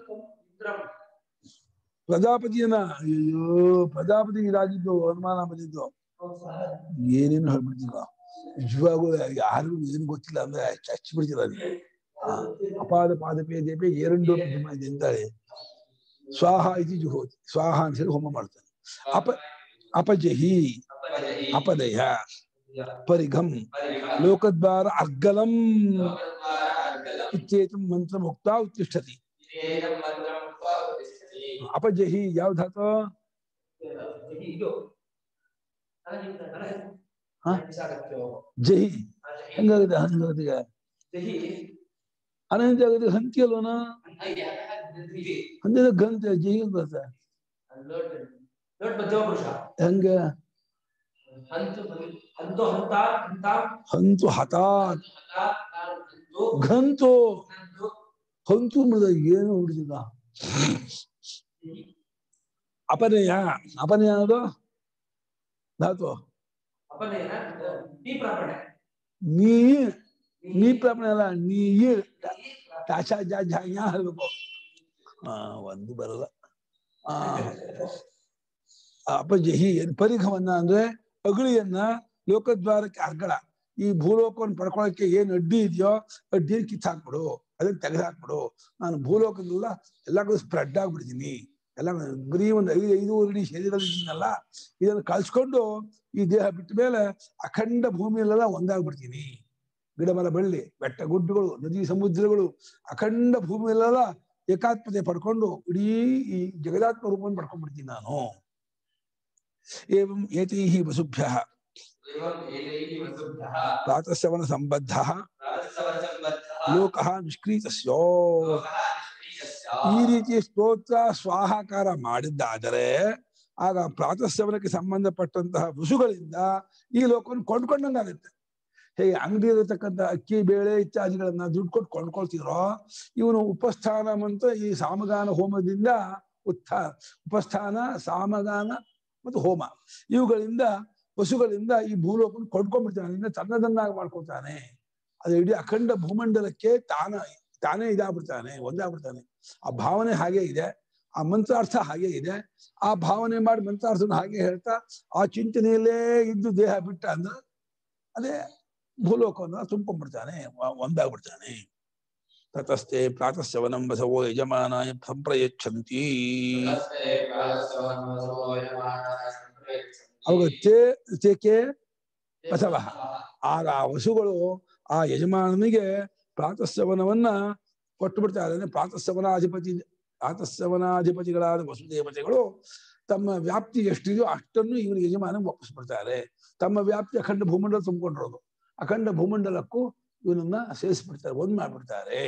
ಪ್ರಜಾಪತಿಯನ್ನ ಅಯ್ಯೋ ಪ್ರಜಾಪತಿ ಇದಾಗಿದ್ದು ಅನುಮಾನ ಬಂದಿದ್ದು ಏನೇನು ಹೇಳ್ಬಿಡ್ತೀಗ ನಿಜವಾಗೂ ಯಾರಿಗೂ ಏನು ಗೊತ್ತಿಲ್ಲ ಅಂದ್ರೆ ಚಚ್ಚಿ ಬಿಡ್ತೀರ ಅದು ಆ, ಅಪಾದ ಪಾದಪೇ ದೇಪೆ ಏರಂಡು ಅಂತಾಳೆ ಸ್ವಾಹ ಇತಿ ಜುಹೋತಿ ಸ್ವಾಹ ಅಂತ ಹೇಳಿ ಹೋಮ ಮಾಡ್ತಾನೆ ಅಪ ಅಪಜಹಿ ಅಪಜಹಿ. ಅಪದಯ ಪರಿಘಂ ಪರಿಘ. ಲೋಕದ್ವಾರ ಅರ್ಗಲಂ ಲೋಕದ್ವಾರ ಅರ್ಗಲಂ. ಇತ್ಯೇತಂ ಮಂತ್ರ ಮುಕ್ತ ಉತ್ತಿಷ್ಠತಿ ಇದೇನಂ ಮಂತ್ರಂ ಉಕ್ತ್ವಾ ಉತ್ತಿಷ್ಠತಿ. ಅಪಜಹಿ ಯಾವ ಧಾತು ಇದು ಹಾ? ಜಹಿ ಹೆಂಗಾಗುತ್ತೆ ಹಂಗಾಗತ್ತಿಗೆ ಅನಂತ ಆಗತ್ತೆ ಹಂತಿ ಅಲ್ವನ ಹಂದಿದ ಗಂತೆ ಜಹಿ ಅಂತ ಬರುತ್ತೆ ಲೋಟ್ ಮಧ್ಯಮ ಪುರುಷ ಹೆಂಗ ಹಂತು ಹಂತು ಹಂತ ಹಂತ ಹಂತು ಹತಾತ್ ಹಂತು ಘಂತು ಹಂತು ಹಂತು ಮೃದ ಏನು ಹುಡುಗಿದ ಅಪನಯ ಅಪನಯ ಅನ್ನೋದು ಧಾತು ಅಪನಯನ ಈ ಪ್ರಾಪಣೆ ನೀ ನೀ ಪ್ರಾಪಣೆ ಅಲ್ಲ ನೀ ಟಾಚಾ ಜಾ ಜಾ ಯಾ ಹೇಳ್ಬೇಕು ಆ ಒಂದು ಬರಲ್ಲ ಆ ಅಪಜಹಿ ಪರಿಘವನ್ನ ಅಂದ್ರೆ ಅಗುಳಿಯನ್ನ ಲೋಕದ್ವಾರಕ್ಕೆ ಅರ್ಗಳ ಈ ಭೂಲೋಕವನ್ನು ಪಡ್ಕೊಳಕ್ಕೆ ಏನ್ ಅಡ್ಡಿ ಇದೆಯೋ ಅಡ್ಡಿ ಕಿತ್ತಾಕ್ಬಿಡು ಅದನ್ನ ತೆಗೆದಾಕ್ಬಿಡು ನಾನು ಭೂಲೋಕದಲ್ಲ ಎಲ್ಲ ಕಡೆ ಸ್ಪ್ರೆಡ್ ಆಗ್ಬಿಡ್ತೀನಿ ಎಲ್ಲ ಬರೀ ಒಂದು ಐದು ಐದೂವರೆ ಅಡಿ ಶರೀರದಲ್ಲಿ ಇದ್ದೀನಲ್ಲ ಇದನ್ನು ಕಳ್ಸ್ಕೊಂಡು ಈ ದೇಹ ಬಿಟ್ಟ ಮೇಲೆ ಅಖಂಡ ಭೂಮಿಯಲ್ಲೆಲ್ಲ ಒಂದಾಗ್ಬಿಡ್ತೀನಿ ಗಿಡ ಮರ ಬಳ್ಳಿ ಬೆಟ್ಟ ಗುಡ್ಡಗಳು ನದಿ ಸಮುದ್ರಗಳು ಅಖಂಡ ಭೂಮಿಯಲ್ಲೆಲ್ಲ ಏಕಾತ್ಮತೆ ಪಡ್ಕೊಂಡು ಇಡೀ ಈ ಜಗದಾತ್ಮ ರೂಪವನ್ನು ಪಡ್ಕೊಂಡ್ಬಿಡ್ತೀನಿ ನಾನು ಏವಂ ಏತೈಃ ವಸುಭ್ಯಃ एवं एतैः वसुभ्यः ಪ್ರಾತಃಸವನ ಸಂಬದ್ಧಃ प्रातःसवसम्बद्धः ಲೋಕಃ ನಿಷ್ಕ್ರೀತಸ್ಯೋ लोकः निष्क्रियस्य ಈ ರೀತಿ ಸ್ತೋತ್ರ ಸ್ವಾಹಾಕಾರ ಮಾಡಿದ್ದಾದರೆ ಆಗ ಪ್ರಾತಃಸವನಕ್ಕೆ ಸಂಬಂಧಪಟ್ಟಂತಹ ವಸುಗಳಿಂದ ಈ ಲೋಕವನ್ನು ಕೊಂಡ್ಕೊಂಡಂಗಾಗುತ್ತೆ ಹೇಗೆ ಅಂಗಡಿ ಇರತಕ್ಕಂಥ ಅಕ್ಕಿ ಬೇಳೆ ಇತ್ಯಾದಿಗಳನ್ನ ದುಡ್ಡು ಕೊಟ್ಟು ಕೊಂಡ್ಕೊಳ್ತಿರೋ ಇವನು ಉಪಸ್ಥಾನ ಅಂತ ಈ ಸಾಮಗಾನ ಹೋಮದಿಂದ ಉತ್ಥಾ ಉಪಸ್ಥಾನ ಸಾಮಗಾನ ಮತ್ತು ಹೋಮ ಇವುಗಳಿಂದ ವಸುಗಳಿಂದ ಈ ಭೂಲೋಕವನ್ನು ಕೊಂಡ್ಕೊಂಡ್ಬಿಡ್ತಾನೆ ಅದರಿಂದ ತನ್ನದನ್ನಾಗಿ ಮಾಡ್ಕೊಳ್ತಾನೆ ಅದು ಇಡೀ ಅಖಂಡ ಭೂಮಂಡಲಕ್ಕೆ ತಾನ ತಾನೇ ಇದಾಗ್ಬಿಡ್ತಾನೆ ಒಂದಾಗ್ಬಿಡ್ತಾನೆ ಆ ಭಾವನೆ ಹಾಗೆ ಇದೆ ಆ ಮಂತ್ರಾರ್ಥ ಹಾಗೆ ಇದೆ ಆ ಭಾವನೆ ಮಾಡಿ ಮಂತ್ರಾರ್ಥನ ಹಾಗೆ ಹೇಳ್ತಾ ಆ ಚಿಂತನೆಯಲ್ಲೇ ಇದ್ದು ದೇಹ ಬಿಟ್ಟ ಅಂದ್ರೆ ಅದೇ ಭೂಲೋಕವನ್ನ ತುಂಬ್ಕೊಂಡ್ಬಿಡ್ತಾನೆ ವ- ಒಂದಾಗ್ಬಿಡ್ತಾನೆ ತತಸ್ತೆ ಪ್ರಾತಃಸವನಂ ಬಸವೋ ಯಜಮಾನಾಯ ಸಂಪ್ರಯಚ್ಛಂತಿ तस्ते प्रातःसवनमसो यजमानाय सम्प्रयच्छन्ति। ಅವಾಗ ತೇ ತೇಕೆ ಬಸವ ಆಗ ಆ ವಸುಗಳು ಆ ಯಜಮಾನನಿಗೆ ಪ್ರಾತಃಸವನವನ್ನ ಕೊಟ್ಟು ಬಿಡ್ತಾರೆ ಅಂದ್ರೆ ಪ್ರಾತಃಸವನಾಧಿಪತಿ ಪ್ರಾತಃಸವನಾಧಿಪತಿಗಳಾದ ವಸುದೇವತೆಗಳು ತಮ್ಮ ವ್ಯಾಪ್ತಿ ಎಷ್ಟಿದೆಯೋ ಅಷ್ಟನ್ನು ಇವನಿಗೆ ಯಜಮಾನ ಒಪ್ಪಿಸ್ಬಿಡ್ತಾರೆ ತಮ್ಮ ವ್ಯಾಪ್ತಿ ಅಖಂಡ ಭೂಮಂಡಲ ತುಂಬಿಕೊಂಡಿರೋದು ಅಖಂಡ ಭೂಮಂಡಲಕ್ಕೂ ಇವನನ್ನ ಸೇರಿಸ್ಬಿಡ್ತಾರೆ ಒಂದ್ ಮಾಡ್ಬಿಡ್ತಾರೆ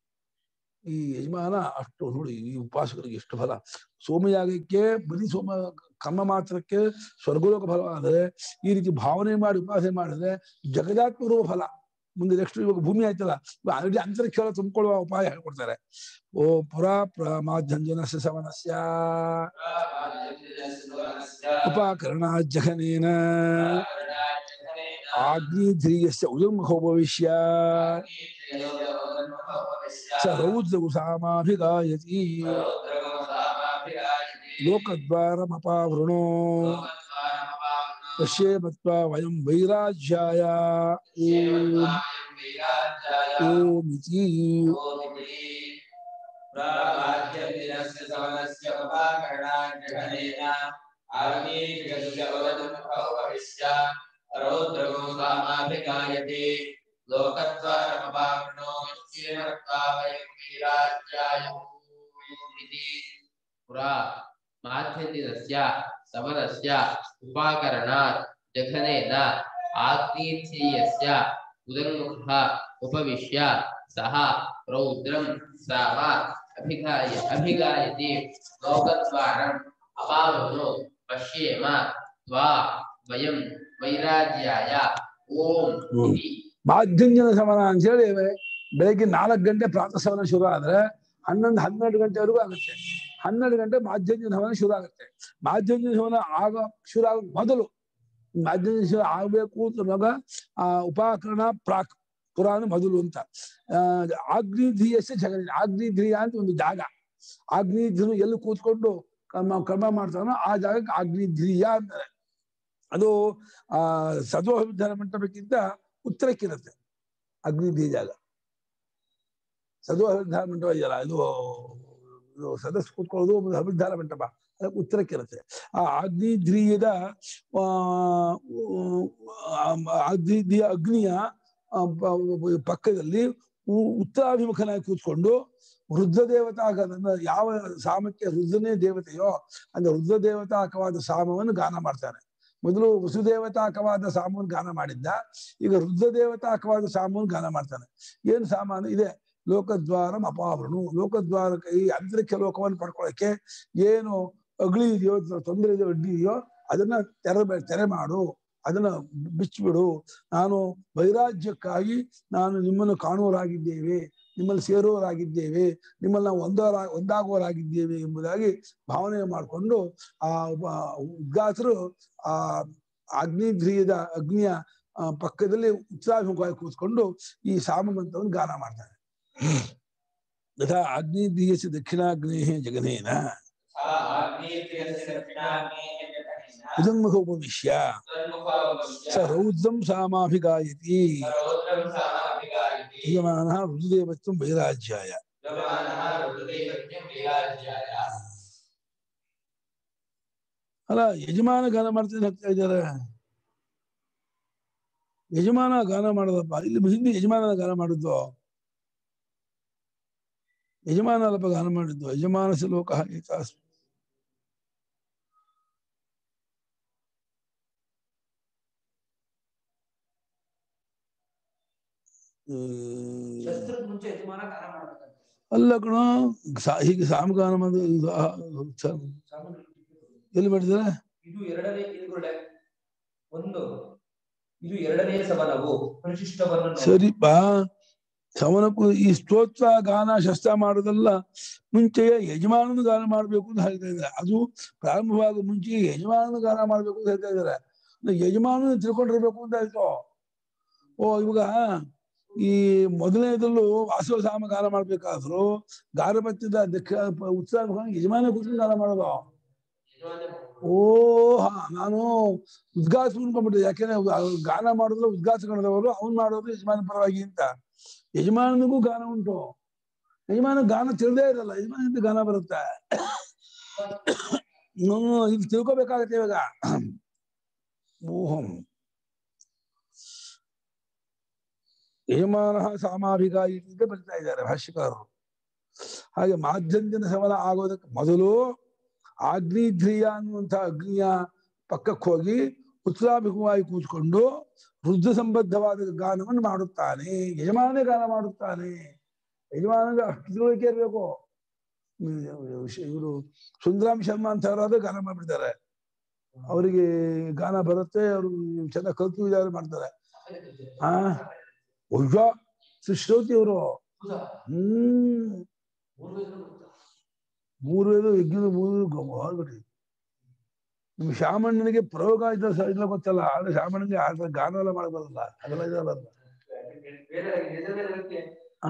ಈ ಯಜಮಾನ ಅಷ್ಟು ನೋಡಿ ಈ ಉಪಾಸಕರಿಗೆ ಎಷ್ಟು ಫಲ ಸೋಮಯಾಗಕ್ಕೆ ಬರೀ ಸೋಮ ಕರ್ಮ ಮಾತ್ರಕ್ಕೆ ಸ್ವರ್ಗಲೋಕ ಫಲವಾದರೆ ಈ ರೀತಿ ಭಾವನೆ ಮಾಡಿ ಉಪಾಸನೆ ಮಾಡಿದ್ರೆ ಜಗದಾತ್ಮ ರೂಪ ಫಲ ಮುಂದೆ ನೆಕ್ಸ್ಟ್ ಇವಾಗ ಭೂಮಿ ಆಯ್ತಲ್ಲ ಆಲ್ರೆಡಿ ಅಂತರಿಕ್ಷ ತುಂಬಿಕೊಳ್ಳುವ ಉಪಾಯ ಹೇಳ್ಕೊಡ್ತಾರೆ ಓ ಪುರಾ ಪ್ರಮಾಧ್ಯಂಜನಸ್ಯ ಸವನಸ್ಯ ಉಪಕರಣ ಜಘನೇನ ಆಗ್ನೇಧ್ರಿಯಸ್ಯ ಉದರ್ಮುಖೋಪವಿಶ್ಯ ಸ ರೌದ್ರವು ಸಾಮಾಭಿಗಾಯತಿ ಲೋಕದ್ವಾರಮಪಾವೃಣೋ ಪಶ್ಯೇಮತ್ವಾ ವಯಂ ವೈರಾಜ್ಯಾಯ ಓಂ ಓಂ ಇತಿ रौद्रगोसामाभिगायते लोकद्वारमपावृणो निश्चयमत्वा वयं वीराज्याय इति पुरा माध्यन्दिनस्य समरस्य उपाकरणात् जघनेन आग्नेयस्य उदन्मुखः उपविश्य सः रौद्रं साम अभिगाय अभिगायति लोकद्वारम् अपावृणो पश्येम त्वा वयं वैराग्याय ಓಂ ಇತಿ ಮಾಧ್ಯಂಜನ ಸಮನ ಅಂತ ಹೇಳಿ ಬೆಳಗ್ಗೆ ನಾಲ್ಕು ಗಂಟೆ ಪ್ರಾತಃ ಸಮನ ಶುರು ಆದ್ರೆ ಹನ್ನೊಂದು ಹನ್ನೆರಡು ಗಂಟೆವರೆಗೂ ಆಗುತ್ತೆ ಹನ್ನೆರಡು ಗಂಟೆ ಮಾಧ್ಯಂಜನ ಸಮನ ಶುರು ಆಗುತ್ತೆ ಮಾಧ್ಯಂಜನ ಸಮನ ಆಗ ಶುರು ಆಗ ಮೊದಲು ಮಾಧ್ಯಂಜನ ಸಮನ ಆಗ್ಬೇಕು ಅಂತವಾಗ ಆ ಉಪಾಕರಣ ಪ್ರಾಕ್ ಪುರಾಣ ಮೊದಲು ಅಂತ ಆ ಆಗ್ನೇಧ್ರಿಯಸ್ಯ ಜಗನ್ ಆಗ್ನೇಧ್ರಿಯ ಅಂತ ಒಂದು ಜಾಗ ಆಗ್ನೇಧ್ರು ಎಲ್ಲಿ ಕೂತ್ಕೊಂಡು ಕರ್ಮ ಕರ್ಮ ಮಾಡ್ತಾನೋ ಆ ಜಾಗಕ್ಕೆ ಆಗ್ನೇಧ್ರಿಯ ಅಂತಾರೆ ಅದು ಆ ಸದೋವಿಧಾನ ಮಂಟಪಕ್ಕಿಂತ ಉತ್ತರಕ್ಕಿರುತ್ತೆ ಅಗ್ನಿಧ್ರಿಯ ಜಾಗ ಸದೋವಿಧಾನ ಮಂಟಪ ಇದೆಯಲ್ಲ ಇದು ಇದು ಸದಸ್ಯ ಕೂತ್ಕೊಳ್ಳೋದು ಒಂದು ಅಭಿಧಾನ ಮಂಟಪ ಅದಕ್ಕೆ ಉತ್ತರಕ್ಕಿರುತ್ತೆ ಆ ಅಗ್ನಿಧ್ರಿಯದ ಆ ಅಗ್ನಿಧ್ರಿಯ ಅಗ್ನಿಯ ಆ, ಪ- ಪಕ್ಕದಲ್ಲಿ ಉ- ಉತ್ತರಾಭಿಮುಖನಾಗಿ ಕೂತ್ಕೊಂಡು ರುದ್ರ ದೇವತಾಕದಿಂದ ಯಾವ ಸಾಮಕ್ಕೆ ರುದ್ರನೇ ದೇವತೆಯೋ ಅಂದ್ರೆ ರುದ್ರ ದೇವತಾಕವಾದ ಸಾಮವನ್ನು ಗಾನ ಮಾಡ್ತಾನೆ ಮೊದಲು ವಸುದೇವತಾಕವಾದ ಸಾಮವನ್ನು ಗಾನ ಮಾಡಿದ್ದ ಈಗ ರುದ್ರ ದೇವತಾಕವಾದ ಸಾಮವನ್ನು ಗಾನ ಮಾಡ್ತಾನೆ ಏನ್ ಸಾಮಾನು ಇದೆ ಲೋಕದ್ವಾರಂ ಅಪಾವರಣು ಲೋಕದ್ವಾರಕ್ಕೆ ಈ ಅಂತರಿಕ್ಷ ಲೋಕವನ್ನು ಪಡ್ಕೊಳ್ಳಕ್ಕೆ ಏನು ಅಗಳಿ ಇದೆಯೋ ತೊಂದರೆ ಇದೆಯೋ ಅಡ್ಡಿ ಇದೆಯೋ ಅದನ್ನ ತೆರೆ ತೆರೆ ಮಾಡು ಅದನ್ನ ಬಿಚ್ಚಿಬಿಡು ನಾನು ವೈರಾಜ್ಯಕ್ಕಾಗಿ ನಾನು ನಿಮ್ಮನ್ನು ಕಾಣುವರಾಗಿದ್ದೇವೆ ನಿಮ್ಮಲ್ಲಿ ಸೇರುವರಾಗಿದ್ದೇವೆ ನಿಮ್ಮಲ್ಲಿ ನಾವು ಒಂದರ ಒಂದಾಗುವರಾಗಿದ್ದೇವೆ ಎಂಬುದಾಗಿ ಭಾವನೆ ಮಾಡಿಕೊಂಡು ಆ ಒಬ್ಬ ಉದ್ಗಾತರು ಆ ಅಗ್ನಿಧ್ರಿಯದ ಅಗ್ನಿಯ ಆ, ಪಕ್ಕದಲ್ಲಿ ಉತ್ಸಾಹವಾಗಿ ಕೂತ್ಕೊಂಡು ಈ ಸಾಮಮಂತ್ರವನ್ನು ಗಾನ ಮಾಡ್ತಾರೆ ಯಥಾ ಅಗ್ನಿಧ್ರಿಯಸ ದಕ್ಷಿಣಾಗ್ನೇಹ ಜಗನೇನ ಉದಂಗುಖ ಉಪವಿಶ್ಯ ಸ ರೌದ್ರಂ ಸಾಮಾಭಿಗಾಯತಿ ಯಜಮಾನ ರುದ್ರದೇವತ್ವಂ ವೈರಾಜ್ಯಾಯ ಅಲ್ಲ ಯಜಮಾನ ಗಾನ ಮಾಡ್ತೀನಿ ಹಾಕ್ತಾ ಇದ್ದಾರೆ ಯಜಮಾನ ಗಾನ ಮಾಡೋದಪ್ಪ ಇಲ್ಲಿ ಹಿಂದೆ ಯಜಮಾನ ಗಾನ ಮಾಡಿದ್ದು ಯಜಮಾನ ಅಲ್ಲಪ್ಪ ಗಾನ ಮಾಡಿದ್ದು ಯಜಮಾನಸ ಲೋಕ ಏತಾಸ್ ಹ್ಮ್. ಶಸ್ತ್ರದ ಮುಂಚೆ ಯಜಮಾನ ಗಾನ ಮಾಡ್ಬೇಕಂತೆ ಅಲ್ಲ ಕಣ ಸಾ- ಹೀಗೆ ಸಾಮಗಾನ ಮಾಡಿ ಇದು ಆ- ಸ- ಸಾಮಾನ್ಯ ಎಲ್ಲಿ ಮಾಡಿದ್ದಾರೆ ಇದು ಎರಡನೇ ಇದುಗಳೇ ಒಂದು ಇದು ಎರಡನೇ ಸವನವು ಪರಿಶಿಷ್ಟವನ್ನು ನೋಡಿ. ಸರಿಪಾ ಸವನಕ್ಕೂ ಈ ಸ್ತೋತ್ರ ಗಾನ ಶಸ್ತ್ರ ಮಾಡೋದೆಲ್ಲ ಮುಂಚೆಯೇ ಯಜಮಾನನ ಗಾನ ಮಾಡ್ಬೇಕು ಅಂತ ಹೇಳ್ತಾ ಇದ್ದಾರೆ ಅದು ಪ್ರಾರಂಭವಾಗ ಮುಂಚೆ ಯಜಮಾನನ ಗಾನ ಮಾಡ್ಬೇಕು ಅಂತ ಹೇಳ್ತಾ ಇದ್ದಾರೆ ಅಂದ್ರೆ ಯಜಮಾನನ ತಿಳ್ಕೊಂಡಿರ್ಬೇಕು ಅಂತ ಆಯ್ತು ಓ ಇವಾಗ ಈ ಮೊದಲನೇದಲ್ಲೂ ವಾಸವ ಸಾಮ ಗಾನ ಮಾಡ್ಬೇಕಾದ್ರು ಗಾನಪತ್ಯದ ದಕ್ಷ ಉತ್ಸಾಹ ಯಜಮಾನ ಕೂತ್ಕೊಂಡು ಗಾನ ಮಾಡೋದು ಓ ಹಾ ನಾನು ಉದ್ಘಾಸ ಅನ್ಕೊಂಡ್ಬಿಟ್ಟೆ ಯಾಕೆಂದ್ರೆ ಅವ್ ಗಾನ ಮಾಡಿದ್ರೆ ಉದ್ಘಾಸಗಳದವರು ಅವ್ನು ಮಾಡೋದು ಯಜಮಾನ ಪರವಾಗಿ ಅಂತ ಯಜಮಾನನಿಗೂ ಗಾನ ಉಂಟು ಯಜಮಾನ ಗಾನ ತಿಳಿದೇ ಇರಲ್ಲ ಯಜಮಾನಿಂದ ಗಾನ ಬರುತ್ತೆ ಹ್ಮ್ ಇದು ತಿಳ್ಕೊಬೇಕಾಗತ್ತೆ ಇವಾಗ ಮೋಹಂ ಯಜಮಾನ ಸಾಮಾಭಿಗಾಯಿ ಅಂತ ಬರ್ತಾ ಇದ್ದಾರೆ ಭಾಷ್ಯಕಾರರು ಹಾಗೆ ಮಾಧ್ಯಂದಿನ ಸಮನ ಆಗೋದಕ್ಕೆ ಮೊದಲು ಆಗ್ನೇಧ್ರಿಯ ಅನ್ನುವಂಥ ಅಗ್ನಿಯ ಪಕ್ಕಕ್ಕೆ ಹೋಗಿ ಉತ್ತರಾಭಿಮುಖವಾಗಿ ಕೂತ್ಕೊಂಡು ವೃದ್ಧ ಸಂಬದ್ಧವಾದ ಗಾನವನ್ನು ಮಾಡುತ್ತಾನೆ ಯಜಮಾನೇ ಗಾನ ಮಾಡುತ್ತಾನೆ ಯಜಮಾನಗೆ ಅಷ್ಟು ತಿಳುವಳಿಕೆ ಇರಬೇಕು ಇವರು ಸುಂದರಾಮ್ ಶರ್ಮಾ ಅಂತ ಅವರಾದ್ರೆ ಗಾನ ಮಾಡ್ಬಿಡ್ತಾರೆ ಅವರಿಗೆ ಗಾನ ಬರುತ್ತೆ ಅವರು ಚೆನ್ನಾಗಿ ಕಲ್ತು ಇದಾರೆ ಮಾಡ್ತಾರೆ ಆ ಒಯ್ಯ ಶ್ರೀಶ್ರೋತಿ ಅವರು ಹೌದಾ? ಹ್ಮ್ ಮೂರು ವೇದಗಳು ಗೊತ್ತಾ? ಮೂರು ವೇದ ಯಜ್ಞದ ಮೂರು ಗೊಬ್ಬರ ನಿಮ್ ಶಾಮಣ್ಣನಿಗೆ ಪ್ರಯೋಗ ಇದ್ದ ಸ- ಇಲ್ಲ ಗೊತ್ತಲ್ಲ ಆದ್ರೆ ಶಾಮಣ್ಣನಿಗೆ ಆ ಥರ ಗಾನ ಎಲ್ಲ ಮಾಡಬಾರಲ್ಲ ಅದೆಲ್ಲ ಇದಲ್ಲ ಆ?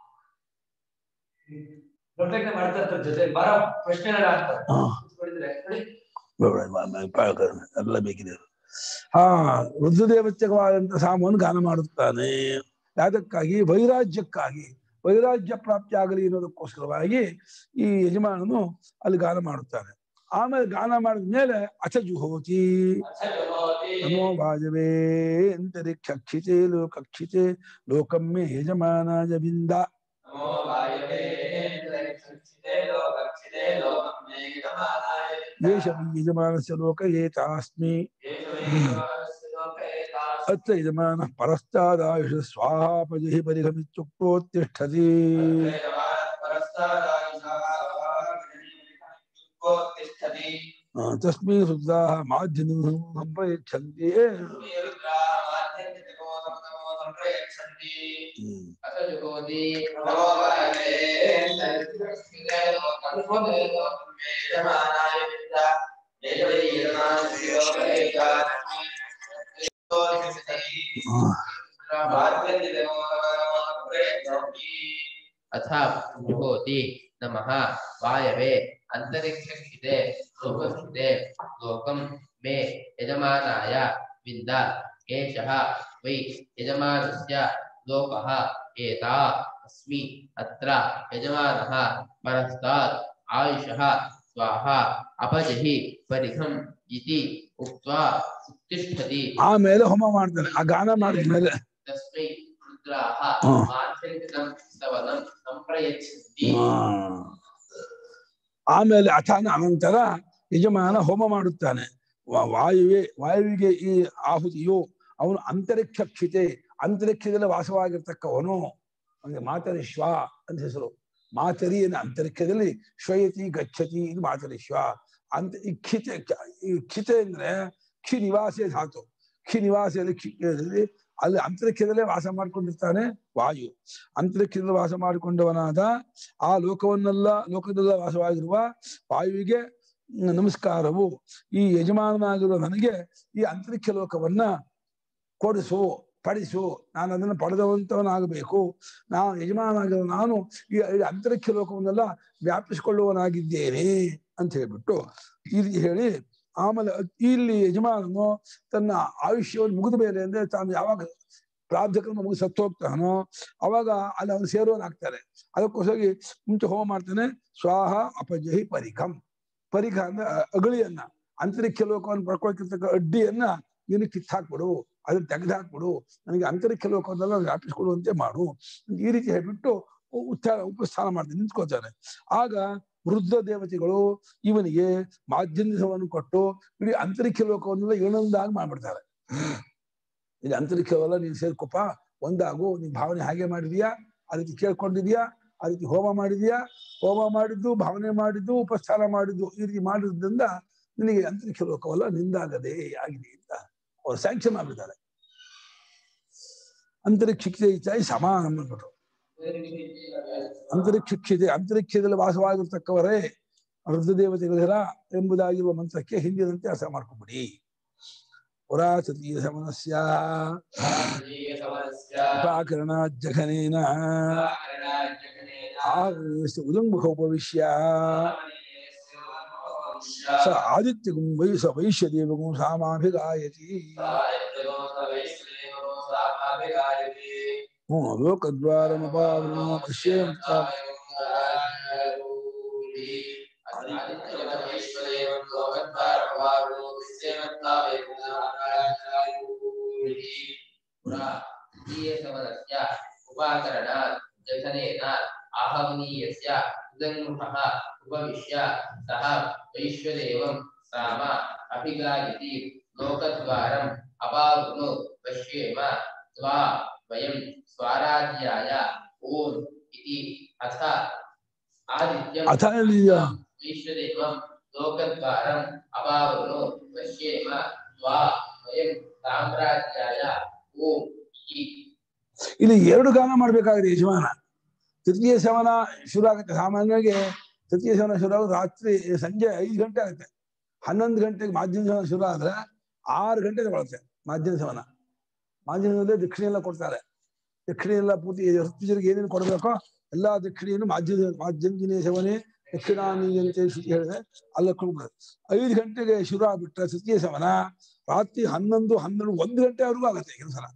ಪ್ರೊಟೆಕ್ಟ್ ಮಾಡ್ತಾ ಇರ್ತಾರೆ ಜೊತೆ ಬಾರೋ ಪ್ರಶ್ನೆ ಆಗ್ತಾರೆ ಹಾ. ಕೂತ್ಕೊಂಡಿದ್ರೆ ನೋಡಿ ಬೇಡ, ಬೇಡ, ಬೇಡ, ಪಾಕ ಎಲ್ಲ ಬೇಕಿದೆ ಹಾ ರುದ್ರದೇವತ್ಯಕವಾದಂತ ಸಾಮವನ್ನು ಗಾನ ಮಾಡುತ್ತಾನೆ ಯಾದಕ್ಕಾಗಿ ವೈರಾಜ್ಯಕ್ಕಾಗಿ ವೈರಾಜ್ಯ ಪ್ರಾಪ್ತಿ ಆಗಲಿ ಅನ್ನೋದಕ್ಕೋಸ್ಕರವಾಗಿ ಈ ಯಜಮಾನನು ಅಲ್ಲಿ ಗಾನ ಮಾಡುತ್ತಾನೆ ಆಮೇಲೆ ಗಾನ ಮಾಡಿದ ಮೇಲೆ ಅಚಜುಹೋತಿ ನಮೋ ವಾಜವೇ ಅಂತರಿಕ್ಷಕ್ಷಿತೆ ಲೋಕಕ್ಷಿತೆ ಲೋಕಮ್ಮೆ ಯಜಮಾನಾಯ ಬಿಂದ ನಮೋ ವಾಯವೇ ಸಂಚಿತೆ ಲೋಕಕ್ಷಿತೆ ಲೋಕಮ್ಮೆ ಗಮನಾಯ ಏಷ ಯಜಮಾನಸ್ಯ ಲೋಕ ಏತಾಸ್ಮಿ ಅತ್ರ ಯಜಮಾನಃ ಪರಸ್ತಾದಾಯುಷ ಸ್ವಾಹಾಪಜಿ ಪರಿಗಮಿತ್ಯುಕ್ತೋತ್ತಿಷ್ಠತಿ ಆ, ತಸ್ಮೈ ಶುದ್ಧಾಃ ಮಾಧ್ಯಮ ಸಂಪ್ರಯಚ್ಛಂತಿ ಹ್ಮ್. ಅಸಜುಹೋತಿ ಆ, ಅಥ ಜುಹೋತಿ ನಮಃ ವಾಯವೆ ಅಂತರಿಕ್ಷಸ್ಥಿತೆ ಲೋಕಸ್ಥಿತೆ ಲೋಕಂ ಮೇ ಯಜಮಾನಾಯ ವಿಂದ ಏಷಃ ವೈ ಯಜಮಾನಸ್ಯ ಲೋಕಃ ಏತಾ ಅಸ್ಮಿ ಅತ್ರ ಯಜಮಾನಃ ಪರಸ್ತಾತ್ ಆಯುಷಃ ಸ್ವಾಹ ಅಪಜಹಿ ಪರಿಘಂ ಇತಿ ಉಕ್ತ್ವಾ ಉತ್ತಿಷ್ಠತಿ ಆಮೇಲೆ ಹೋಮ ಮಾಡ್ತಾನೆ ಆ ಗಾನ ಮಾಡಿದ್ಮೇಲೆ ತಸ್ಮೈ ರುದ್ರಾಹ ಹ್ಮ್. ಮಾಧ್ಯಂತಿಕಂ ಸ್ತವನಂ ಸಂಪ್ರಯಚ್ಛಂತಿ ಆ. ಆಮೇಲೆ ಅಥಾನ ಅನಂತರ ಯಜಮಾನ ಹೋಮ ಮಾಡುತ್ತಾನೆ ವಾ- ವಾಯುವೆ ವಾಯುವಿಗೆ ಈ ಆಹುತಿಯು ಅವನು ಅಂತರಿಕ್ಷ ಕ್ಷಿತೆ ಅಂತರಿಕ್ಷದಲ್ಲಿ ವಾಸವಾಗಿರ್ತಕ್ಕವನು ಅವನಿಗೆ ಮಾತರಿಶ್ವ ಅಂತ ಹೆಸರು ಮಾತರಿ ಏನು ಅಂತರಿಕ್ಷದಲ್ಲಿ ಶ್ವಯತಿ ಗಚ್ಚತಿ ಇದು ಮಾತರಿಶ್ವ ಅಂತ ಈ ಕ್ಷಿತೆ ಈ ಕ್ಷಿತೆ ಅಂದ್ರೆ ಕ್ಷಿ ನಿವಾಸೆ ಧಾತು ಕ್ಷಿ ನಿವಾಸದಲ್ಲಿ ಕ್ಷಿ ಅಲ್ಲಿ ಅಂತರಿಕ್ಷದಲ್ಲೇ ವಾಸ ಮಾಡ್ಕೊಂಡಿರ್ತಾನೆ ವಾಯು ಅಂತರಿಕ್ಷದಲ್ಲಿ ವಾಸ ಮಾಡಿಕೊಂಡವನಾದ ಆ ಲೋಕವನ್ನೆಲ್ಲ ಲೋಕದಲ್ಲ ವಾಸವಾಗಿರುವ ವಾಯುವಿಗೆ ನಮಸ್ಕಾರವು ಈ ಯಜಮಾನನಾಗಿರುವ ನನಗೆ ಈ ಅಂತರಿಕ್ಷ ಲೋಕವನ್ನ ಕೊಡಿಸು ಪಡಿಸು ನಾನು ಅದನ್ನು ಪಡೆದವಂತವನಾಗಬೇಕು ನಾನು ಯಜಮಾನಾಗಿರುವ ನಾನು ಈ ಈ ಅಂತರಿಕ್ಷ ಲೋಕವನ್ನೆಲ್ಲ ವ್ಯಾಪಿಸಿಕೊಳ್ಳುವನಾಗಿದ್ದೇನೆ ಅಂತ ಹೇಳ್ಬಿಟ್ಟು ಈ ರೀತಿ ಹೇಳಿ ಆಮೇಲೆ ಇಲ್ಲಿ ಯಜಮಾನನು ತನ್ನ ಆಯುಷ್ಯವನ್ನು ಮುಗಿದ ಮೇಲೆ ಅಂದ್ರೆ ತಾನು ಯಾವಾಗ ಪ್ರಾಬ್ಧಕರ್ಮ ಮುಗಿದು ಸತ್ತು ಹೋಗ್ತಾನೋ ಅವಾಗ ಅಲ್ಲಿ ಅವನು ಸೇರೋನಾಗ್ತಾರೆ ಅದಕ್ಕೋಸ್ಕರ ಮುಂಚೆ ಹೋಮ ಮಾಡ್ತಾನೆ ಸ್ವಾಹ ಅಪಜಹಿ ಪರಿಖಂ ಪರಿಖ ಅಂದ್ರೆ ಅ- ಅಗಳಿಯನ್ನ ಅಂತರಿಕ್ಷ ಲೋಕವನ್ನು ಪಡ್ಕೊಳ್ತಿರ್ತಕ್ಕ ಅಡ್ಡಿಯನ್ನ ನೀನು ಕಿತ್ತಾಕ್ಬಿಡು ಅದನ್ನ ತೆಗೆದಾಕ್ಬಿಡು ನನಗೆ ಅಂತರಿಕ್ಷ ಲೋಕವನ್ನೆಲ್ಲ ವ್ಯಾಪಿಸ್ಕೊಡುವಂತೆ ಮಾಡು ಈ ರೀತಿ ಹೇಳ್ಬಿಟ್ಟು ಉ- ಉತ್ಥಾನ ಉಪಸ್ಥಾನ ಮಾಡ್ತಾನೆ ನಿಂತ್ಕೋತಾನೆ ಆಗ ವೃದ್ಧ ದೇವತೆಗಳು ಇವನಿಗೆ ಮಾಧ್ಯಮವನ್ನು ಕೊಟ್ಟು ಇಡೀ ಅಂತರಿಕ್ಷ ಲೋಕವನ್ನೆಲ್ಲ ಏನೊಂದಾಗಿ ಮಾಡ್ಬಿಡ್ತಾರೆ ಇದು ಅಂತರಿಕ್ಷವೆಲ್ಲ ನೀನು ಸೇರ್ಕೊಪ್ಪ ಒಂದಾಗು ನೀನ್ ಭಾವನೆ ಹಾಗೆ ಮಾಡಿದ್ಯಾ ಆ ರೀತಿ ಕೇಳ್ಕೊಂಡಿದ್ಯಾ ಆ ರೀತಿ ಹೋಮ ಮಾಡಿದ್ಯಾ ಹೋಮ ಮಾಡಿದ್ದು ಭಾವನೆ ಮಾಡಿದ್ದು ಉಪಸ್ಥಾನ ಮಾಡಿದ್ದು ಈ ರೀತಿ ಮಾಡಿದ್ರಿಂದ ನಿನಗೆ ಅಂತರಿಕ್ಷ ಲೋಕವಲ್ಲ ನಿಂದಾಗದೆ ಆಗಿದೆ ಅಂತ ಅವ್ರು ಸ್ಯಾಂಕ್ಷನ್ ಮಾಡಿದ್ದಾರೆ ಅಂತರಿಕ್ಷಿಕೆ ಇಚ್ಛಾಯಿ ಸಮಾನ ಅಂದ್ಬಿಟ್ರು ಅಂತರಿಕ್ಷಿಕ್ಷಿತೆ ಅಂತರಿಕ್ಷದಲ್ಲಿ ವಾಸವಾಗಿರ್ತಕ್ಕವರೇ ರುದ್ರದೇವತೆಗಳಿರ ಎಂಬುದಾಗಿರುವ ಮಂತ್ರಕ್ಕೆ ಹಿಂದಿನಂತೆ ಅರ್ಥ ಮಾಡ್ಕೊಂಬಿಡಿ ಪುರಾತನೀಯ ಸಮನಸ್ಯ ಉಪಾಕರಣ ಜಘನೇನ ಆವೇಶ ಉದಂಬುಖ ಉಪವಿಶ್ಯ ಸ ಆದಿತ್ಯಗುಂ ವೈ ಸ ವೈಶ್ಯದೇವಗುಂ ಸಾಮಾಭಿಗಾಯತಿ ಹ್ಮ್ ಲೋಕದ್ವಾರಮಪಾವೃಣ ಪಶ್ಯಂತ ಉಪಾಕರಣಾತ್ ಜಘನೇನ ಆಹವನೀಯಸ್ಯ ಉದಂಗುಷಃ ಉಪವಿಶ್ಯ ಸಹ ವೈಶ್ವದೇವಂ ಸಾಮ ಅಭಿಗಾಯತಿ ಲೋಕದ್ವಾರಂ ಅಪಾವೃನು ಪಶ್ಯೇಮ ತ್ವಾ ವಯಂ ಸ್ವರಾಜ್ಯಾಯ ಓಂ ಇತಿ ಅಥ ಆದಿತ್ಯಂ ಅಥ ಎಲ್ಲಿದೆಯಾ ವೈಶ್ವದೇವಂ ಲೋಕದ್ವಾರಂ ಅಪಾವೃನು ಪಶ್ಯೇಮ ತ್ವಾ ವಯಂ ಸಾಮ್ರಾಜ್ಯಾಯ ಓಂ ಇತಿ ಇಲ್ಲಿ ಎರಡು ಗಾನ ಮಾಡ್ಬೇಕಾಗಿದೆ ಯಜಮಾನ ತೃತೀಯ ಶವನ ಶುರು ಆಗುತ್ತೆ ಸಾಮಾನ್ಯವಾಗಿ ತೃತೀಯ ಶವನ ಶುರು ಆಗೋದು ರಾತ್ರಿ ಸಂಜೆ ಐದು ಗಂಟೆ ಆಗುತ್ತೆ ಹನ್ನೊಂದು ಗಂಟೆಗೆ ಮಾಧ್ಯಮ ಸವನ ಶುರು ಆದ್ರೆ ಆರು ಗಂಟೆ ತಗೊಳುತ್ತೆ ಮಾಧ್ಯಮ ಸವನ ಮಾಧ್ಯಮದಲ್ಲಿ ದಕ್ಷಿಣೆ ಎಲ್ಲ ಕೊಡ್ತಾರೆ ದಕ್ಷಿಣೆ ಎಲ್ಲ ಪೂರ್ತಿ ಋತುಜರಿಗೆ ಏನೇನು ಕೊಡಬೇಕೋ ಎಲ್ಲಾ ದಕ್ಷಿಣೆಯನ್ನು ಮಾಧ್ಯಮ ಮಾಧ್ಯಮ ಸವನೆ ದಕ್ಷಿಣಾನೀಯಂತೆ ಶ್ರುತಿ ಹೇಳಿದೆ ಅಲ್ಲ ಕೊಡ್ಬಿಡುತ್ತೆ ಐದು ಗಂಟೆಗೆ ಶುರು ಆಗ್ಬಿಟ್ರೆ ತೃತೀಯ ಸವನ ರಾತ್ರಿ ಹನ್ನೊಂದು ಹನ್ನೆರಡು ಒಂದು ಗಂಟೆವರೆಗೂ ಆಗುತ್ತೆ ಕೆಲವು ಸಲ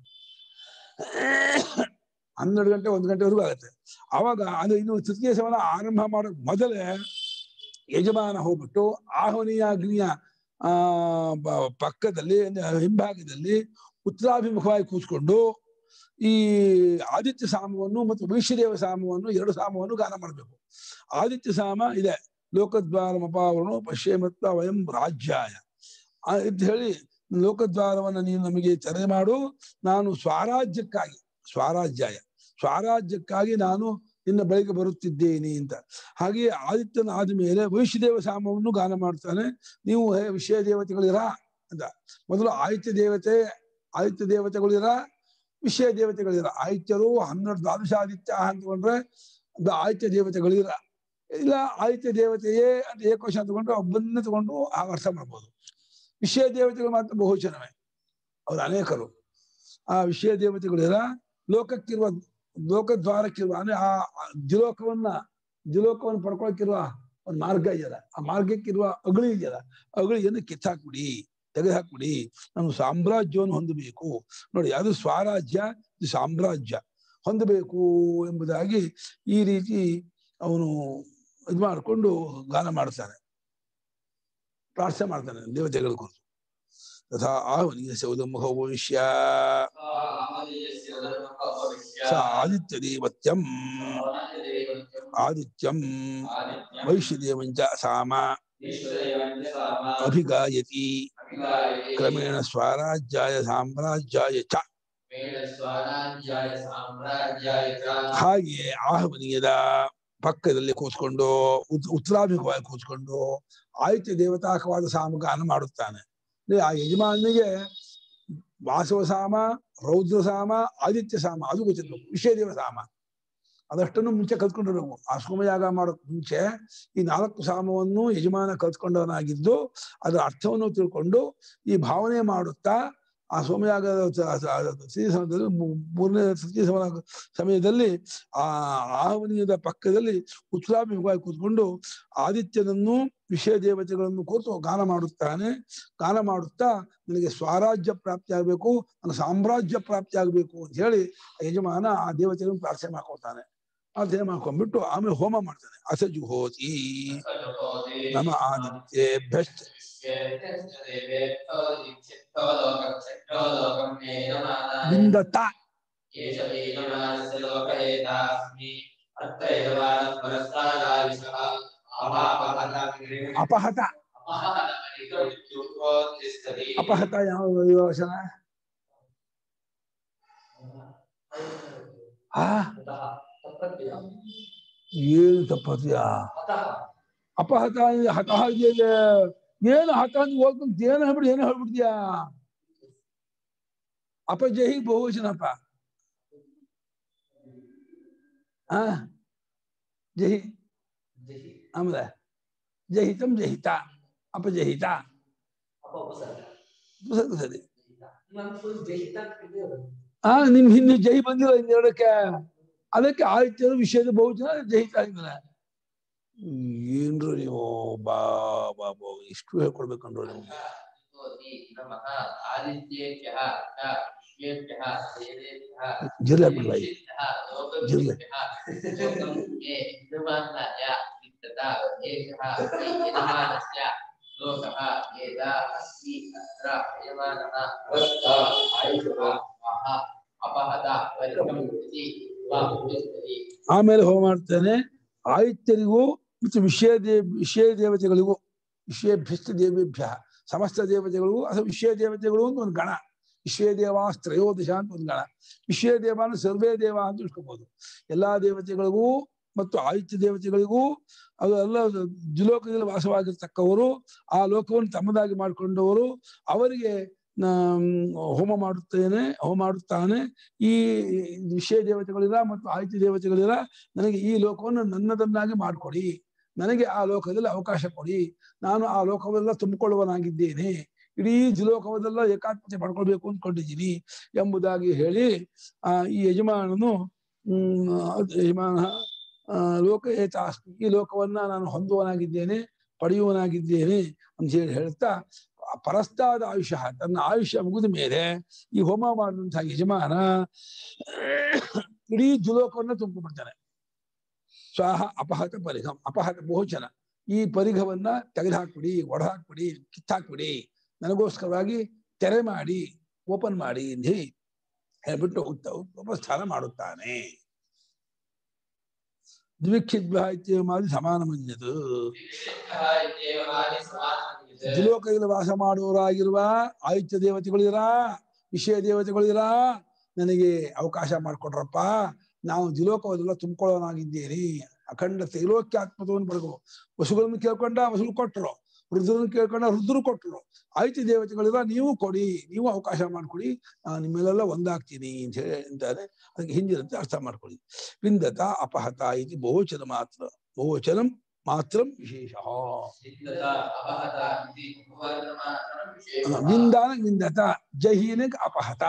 ಹನ್ನೆರಡು ಗಂಟೆ ಒಂದು ಗಂಟೆವರೆಗೂ ಆಗುತ್ತೆ ಅವಾಗ ಅದು ಇನ್ನು ತೃತೀಯ ಸವನ ಆರಂಭ ಮಾಡೋ ಮೊದಲೇ ಯಜಮಾನ ಹೋಗ್ಬಿಟ್ಟು ಆಹ್ವನೀಯ ಅಗ್ನಿಯ ಆ ಬ- ಪಕ್ಕದಲ್ಲಿ ಅಂದ್ರೆ ಹಿಂಭಾಗದಲ್ಲಿ ಉತ್ತರಾಭಿಮುಖವಾಗಿ ಕೂತ್ಕೊಂಡು ಈ ಆದಿತ್ಯ ಸಾಮವನ್ನು ಮತ್ತು ವೈಶ್ಯದೇವ ಸಾಮವನ್ನು ಎರಡು ಸಾಮವನ್ನು ಗಾನ ಮಾಡಬೇಕು ಆದಿತ್ಯ ಸಾಮ ಇದೆ ಲೋಕದ್ವಾರ ಮಪಾವರಣು ಪಶ್ಚಿಮತ್ವ ವಯಂ ರಾಜ್ಯಾಯ ಆ ಅಂತ ಹೇಳಿ ಲೋಕದ್ವಾರವನ್ನ ನೀನು ನಮಗೆ ತೆರೆ ಮಾಡು ನಾನು ಸ್ವರಾಜ್ಯಕ್ಕಾಗಿ ಸ್ವರಾಜ್ಯಾಯ ಸ್ವರಾಜ್ಯಕ್ಕಾಗಿ ನಾನು ನಿನ್ನ ಬಳಿಗೆ ಬರುತ್ತಿದ್ದೇನೆ ಅಂತ ಹಾಗೆಯೇ ಆದಿತ್ಯನ ಆದ್ಮೇಲೆ ವೈಶ್ಯದೇವ ಸಾಮವನ್ನು ಗಾನ ಮಾಡ್ತಾನೆ ನೀವು ಹೇ ವಿಷಯ ದೇವತೆಗಳಿರ ಅಂತ ಮೊದಲು ಆದಿತ್ಯ ದೇವತೆ ಆದಿತ್ಯ ದೇವತೆಗಳಿರ ವಿಷಯ ದೇವತೆಗಳಿರ ಆದಿತ್ಯರು ಹನ್ನೆರಡು ದ್ವಾದಶಾದಿತ್ಯ ಅಂತಕೊಂಡ್ರೆ ಅದು ಆದಿತ್ಯ ದೇವತೆಗಳಿರ ಇಲ್ಲ ಆದಿತ್ಯ ದೇವತೆಯೇ ಅಂತ ಏಕೋಶ ತಗೊಂಡು ಒಬ್ಬನ್ನೇ ತಗೊಂಡು ಆ ಅರ್ಥ ಮಾಡ್ಬೋದು ವಿಷಯ ದೇವತೆಗಳು ಮಾತ್ರ ಬಹುಚನವೇ ಅವ್ರು ಅನೇಕರು ಆ ವಿಷಯ ದೇವತೆಗಳಿರ ಲೋಕಕ್ಕಿರುವ ಲೋಕದ್ವಾರಕ್ಕಿರುವ ಅಂದ್ರೆ ಆ ಆ ದ್ವಿಲೋಕವನ್ನ ದ್ವಿಲೋಕವನ್ನು ಪಡ್ಕೊಳಕ್ಕಿರುವ ಒಂದು ಮಾರ್ಗ ಇದೆಯಲ್ಲ ಆ ಮಾರ್ಗಕ್ಕಿರುವ ಅಗಳಿ ಇದೆಯಲ್ಲ ಅಗಳಿಯನ್ನು ಕಿತ್ತಾಕ್ಬಿಡಿ ತೆಗೆದುಹಾಕ್ಬಿಡಿ ನಾನು ಸಾಮ್ರಾಜ್ಯವನ್ನು ಹೊಂದಬೇಕು ನೋಡಿ ಅದು ಸ್ವರಾಜ್ಯ ಇದು ಸಾಮ್ರಾಜ್ಯ ಹೊಂದಬೇಕು ಎಂಬುದಾಗಿ ಈ ರೀತಿ ಅವನು ಇದು ಮಾಡಿಕೊಂಡು ಗಾನ ಮಾಡ್ತಾನೆ ಪ್ರಾರ್ಥನೆ ಮಾಡ್ತಾನೆ ದೇವತೆಗಳ ಕುರಿತು ತಥಾ ಆಹ್ವನೀಯ ಸೌದಮುಖ ಭವಿಷ್ಯ ಸ ಆದಿತ್ಯ ದೇವತ್ಯಂ ಆದಿತ್ಯಂ ವೈಶ್ಯದೇವಂಚ ಸಾಮ ಅಭಿಗಾಯತಿ ಕ್ರಮೇಣ ಸ್ವರಾಜ್ಯಾಯ ಸಾಮ್ರಾಜ್ಯಾಯ ಚ ಸ್ವರಾಜ್ಯಾಯ ಸಾಮ್ರಾಜ್ಯಾಯ ಚ ಹಾಗೆಯೇ ಆಹ್ವನೀಯದ ಪಕ್ಕದಲ್ಲಿ ಕೂತ್ಕೊಂಡು ಉತ್- ಉತ್ತರಾಭಿಮುಖವಾಗಿ ಕೂತ್ಕೊಂಡು ಆದಿತ್ಯ ದೇವತಾಕವಾದ ಸಾಮಗಾನ ಮಾಡುತ್ತಾನೆ ಅಂದ್ರೆ ಆ ಯಜಮಾನಿಗೆ ವಾಸವ ಸಾಮ ರೌದ್ರ ಸಾಮ ಆದಿತ್ಯ ಸಾಮ ಅದು ಗೊತ್ತಿರ್ಬೇಕು ವಿಷಯದೇವ ಸಾಮ ಅದಷ್ಟನ್ನು ಮುಂಚೆ ಕಲ್ತ್ಕೊಂಡಿರ್ಬೇಕು ಆ ಸೋಮಯಾಗ ಮಾಡೋಕ್ ಮುಂಚೆ ಈ ನಾಲ್ಕು ಸಾಮವನ್ನು ಯಜಮಾನ ಕಲ್ತ್ಕೊಂಡವನಾಗಿದ್ದು ಅದರ ಅರ್ಥವನ್ನು ತಿಳ್ಕೊಂಡು ಈ ಭಾವನೆ ಮಾಡುತ್ತಾ ಆ ಸೋಮಯಾಗದ ಸ- ಸ- ಸಿಹಿ ಸಮಯದಲ್ಲಿ ಮೂ- ಮೂರನೇ ತೃತೀಯ ಸಮಯ ಸಮಯದಲ್ಲಿ ಆ ಆಹ್ವನೀಯದ ಪಕ್ಕದಲ್ಲಿ ಉತ್ಸಾಭಿಮುಖವಾಗಿ ಕೂತ್ಕೊಂಡು ಆದಿತ್ಯನನ್ನು ವಿಷಯ ದೇವತೆಗಳನ್ನು ಕೂತು ಗಾನ ಮಾಡುತ್ತಾನೆ ಗಾನ ಮಾಡುತ್ತಾ ನನಗೆ ಸ್ವರಾಜ್ಯ ಪ್ರಾಪ್ತಿ ಆಗ್ಬೇಕು ನನ್ನ ಸಾಮ್ರಾಜ್ಯ ಪ್ರಾಪ್ತಿ ಆಗ್ಬೇಕು ಅಂತ ಹೇಳಿ ಆ ಯಜಮಾನ ಆ ದೇವತೆಗಳನ್ನು ಪ್ರಾರ್ಥನೆ ಮಾಡ್ಕೊಳ್ತಾನೆ ಪ್ರಾರ್ಥನೆ ಮಾಡ್ಕೊಂಡ್ಬಿಟ್ಟು ಆಮೇಲೆ ಹೋಮ ಮಾಡ್ತಾನೆ ಅಸಜುಹೋತಿ ನಮ ಆದಿತ್ಯ ಬೆಸ್ಟ್ ಬಿಂದತ ಅಪಹತ ಅಪಹತ ಯಾವ ಯೋಚನ ಆ ಏನು ತಪ್ಪತ್ಯ ಅಪಹತ ಅಂದ್ರೆ ಹತಃ ಇದೆಯಲ್ಲ. ಏನು ಹತ ಅಂತ ಹೋಗ್ಬೇಕು ಏನು ಹೇಳ್ಬಿಡಿ ಏನು ಹೇಳ್ಬಿಡ್ತೀಯಾ ಅಪಜಹಿ ಬಹುವಚನಪ್ಪ ಆ ಜಹಿ ಆಮೇಲೆ ಜಹಿತಂ ಜಹಿತ ಅಪಜಹಿತ ಸರಿ ಸರಿ ಆ ನಿಮ್ ಹಿಂದೆ ಜೈ ಬಂದಿಲ್ಲ ಇನ್ನೆರಡಕ್ಕೆ ಅದಕ್ಕೆ ಆದಿತ್ಯರು ವಿಷಯದ ಬಹುಜನ ಜಹಿತ ಆಗಿದ್ದಾರೆ ಏನ್ರು ನೀವು ಬಾ ಬಾ ಬಾ ಇಷ್ಟು ಹೇಳ್ಕೊಡ್ಬೇಕಂಡ್ರು ನಿಮ್ಗೆ ನಮಃ ಆದಿತ್ಯೇಭ್ಯಃ ಚ ವಿಶ್ವೇಭ್ಯಃ ದೇವೇಭ್ಯಃ ಜಿರ್ಲೆ ಹಾಕ್ಬಿಡ್ಲ ಈಗ. ಜಿರ್ಲೆ. ಯಜಮಾನಾಯ ವಿತ್ತತ ಏಷಃ ಯಜಮಾನಸ್ಯ ಲೋಕಃ ಏತ ಅಸ್ತಿ ಅತ್ರ ಯಜಮಾನಃ ವಸ್ತ ಆಯುಷಃ ವಹ ಅಪಹತ ಪರಿಕಂ ಇತಿ ವಾ ಉಪಸ್ಥಿತಿ ಆಮೇಲೆ ಹೋಮ ಮಾಡ್ತಾನೆ ಆದಿತ್ಯರಿಗೂ ಮತ್ತು ವಿಷಯ ದೇವ ವಿಷಯ ದೇವತೆಗಳಿಗೂ ವಿಷಯಭ್ಯಸ್ತ ದೇವೇಭ್ಯ ಸಮಸ್ತ ದೇವತೆಗಳಿಗೂ ಅಥವಾ ವಿಷಯ ದೇವತೆಗಳು ಅಂತ ಒಂದು ಗಣ ವಿಶ್ವೇ ದೇವ ತ್ರಯೋದಶ ಅಂತ ಒಂದು ಗಣ ವಿಶ್ವೇ ದೇವ ಅಂದ್ರೆ ಸರ್ವೇ ದೇವ ಅಂತ ಇಟ್ಕೋಬಹುದು ಎಲ್ಲಾ ದೇವತೆಗಳಿಗೂ ಮತ್ತು ಆದಿತ್ಯ ದೇವತೆಗಳಿಗೂ ಅದು ಎಲ್ಲ ದ್ವಿಲೋಕದಲ್ಲಿ ವಾಸವಾಗಿರ್ತಕ್ಕವರು ಆ ಲೋಕವನ್ನು ತಮ್ಮದಾಗಿ ಮಾಡಿಕೊಂಡವರು ಅವರಿಗೆ ನಾನ್ ಹೋಮ ಮಾಡುತ್ತೇನೆ ಹೋಮ ಮಾಡುತ್ತಾನೆ ಈ ವಿಷಯ ದೇವತೆಗಳಿಲ್ಲ ಮತ್ತು ಆದಿತ್ಯ ದೇವತೆಗಳಿಲ್ಲ ನನಗೆ ಈ ಲೋಕವನ್ನು ನನ್ನದನ್ನಾಗಿ ಮಾಡಿಕೊಡಿ ನನಗೆ ಆ ಲೋಕದಲ್ಲಿ ಅವಕಾಶ ಕೊಡಿ ನಾನು ಆ ಲೋಕವೆಲ್ಲ ತುಂಬಿಕೊಳ್ಳುವನಾಗಿದ್ದೇನೆ ಇಡೀ ಜಿಲೋಕವನ್ನೆಲ್ಲ ಏಕಾತ್ಮತೆ ಪಡ್ಕೊಳ್ಬೇಕು ಅಂದ್ಕೊಂಡಿದ್ದೀನಿ ಎಂಬುದಾಗಿ ಹೇಳಿ ಆ ಈ ಯಜಮಾನನು ಹ್ಮ್ ಅದ್ ಯಜಮಾನ ಆ ಲೋಕ ಏತಾಸ್ಮಿ ಈ ಲೋಕವನ್ನ ನಾನು ಹೊಂದುವನಾಗಿದ್ದೇನೆ ಪಡೆಯುವನಾಗಿದ್ದೇನೆ ಅಂತ ಹೇಳಿ ಹೇಳ್ತಾ ಪರಸ್ತಾದ ಆಯುಷ್ಯ ತನ್ನ ಆಯುಷ್ಯ ಮುಗಿದ ಮೇಲೆ ಈ ಹೋಮ ಮಾಡಿದಂತಹ ಯಜಮಾನ ಇಡೀ ಜುಲೋಕವನ್ನ ತುಂಬಿಬಿಡ್ತಾನೆ ಸ್ವಾಹ ಅಪಹತ ಪರಿಘಂ ಅಪಹತ ಭೋಜನ ಈ ಪರಿಘವನ್ನ ತೆಗೆದುಹಾಕ್ಬಿಡಿ ಒಡೆದಾಕ್ಬಿಡಿ ಕಿತ್ತಾಕ್ಬಿಡಿ ನನಗೋಸ್ಕರವಾಗಿ ತೆರೆ ಮಾಡಿ ಓಪನ್ ಮಾಡಿ ಅಂತ ಹೇಳಿ ಹೇಳ್ಬಿಟ್ಟು ಉತ್ತ ಉಪಸ್ಥಾನ ಮಾಡುತ್ತಾನೆ ದ್ವಿಕ್ಷಿದ್ಭ ಇತ್ಯಮಾದಿ ಸಮಾನ ಮಂಜದು ದ್ವಿಲೋಕದಲ್ಲಿ ವಾಸ ಮಾಡುವವರಾಗಿರುವ ಆಯುಷ್ಯ ದೇವತೆಗಳಿರ ವಿಷಯ ದೇವತೆಗಳಿರ ನನಗೆ ಅವಕಾಶ ಮಾಡಿಕೊಡ್ರಪ್ಪ ನಾವು ದ್ವಿಲೋಕವನ್ನೆಲ್ಲ ತುಂಬಿಕೊಳ್ಳೋನಾಗಿದ್ದೇನೆ ಅಖಂಡ ತ್ರೈಲೋಕ್ಯಾತ್ಮತವನ್ನು ಪಡೆದು ವಸುಗಳನ್ನು ಕೇಳ್ಕೊಂಡ ವಸುಗಳು ಕೊಟ್ಟರು ರುದ್ರನ್ನು ಕೇಳ್ಕೊಂಡ ರುದ್ರರು ಕೊಟ್ಟರು ಆಯುಷ್ಯ ದೇವತೆಗಳಿರ ನೀವು ಕೊಡಿ ನೀವು ಅವಕಾಶ ಮಾಡ್ಕೊಡಿ ನಾನು ನಿಮ್ಮೆಲ್ಲ ಒಂದಾಗ್ತೀನಿ ಅಂತ ಹೇಳಿ ಅಂತಾರೆ ಅದಕ್ಕೆ ಹಿಂದಿನಂತೆ ಅರ್ಥ ಮಾಡ್ಕೊಳ್ಳಿ ವಿಂದತ ಅಪಹತ ಇತಿ ಬಹುವಚನ ಮಾತ್ರ ಬಹುವಚನಂ ಮಾತ್ರ ವಿಶೇಷ ವಿಂದಾನ ವಿಂದತ ಜಹೀನಕ್ ಅಪಹತ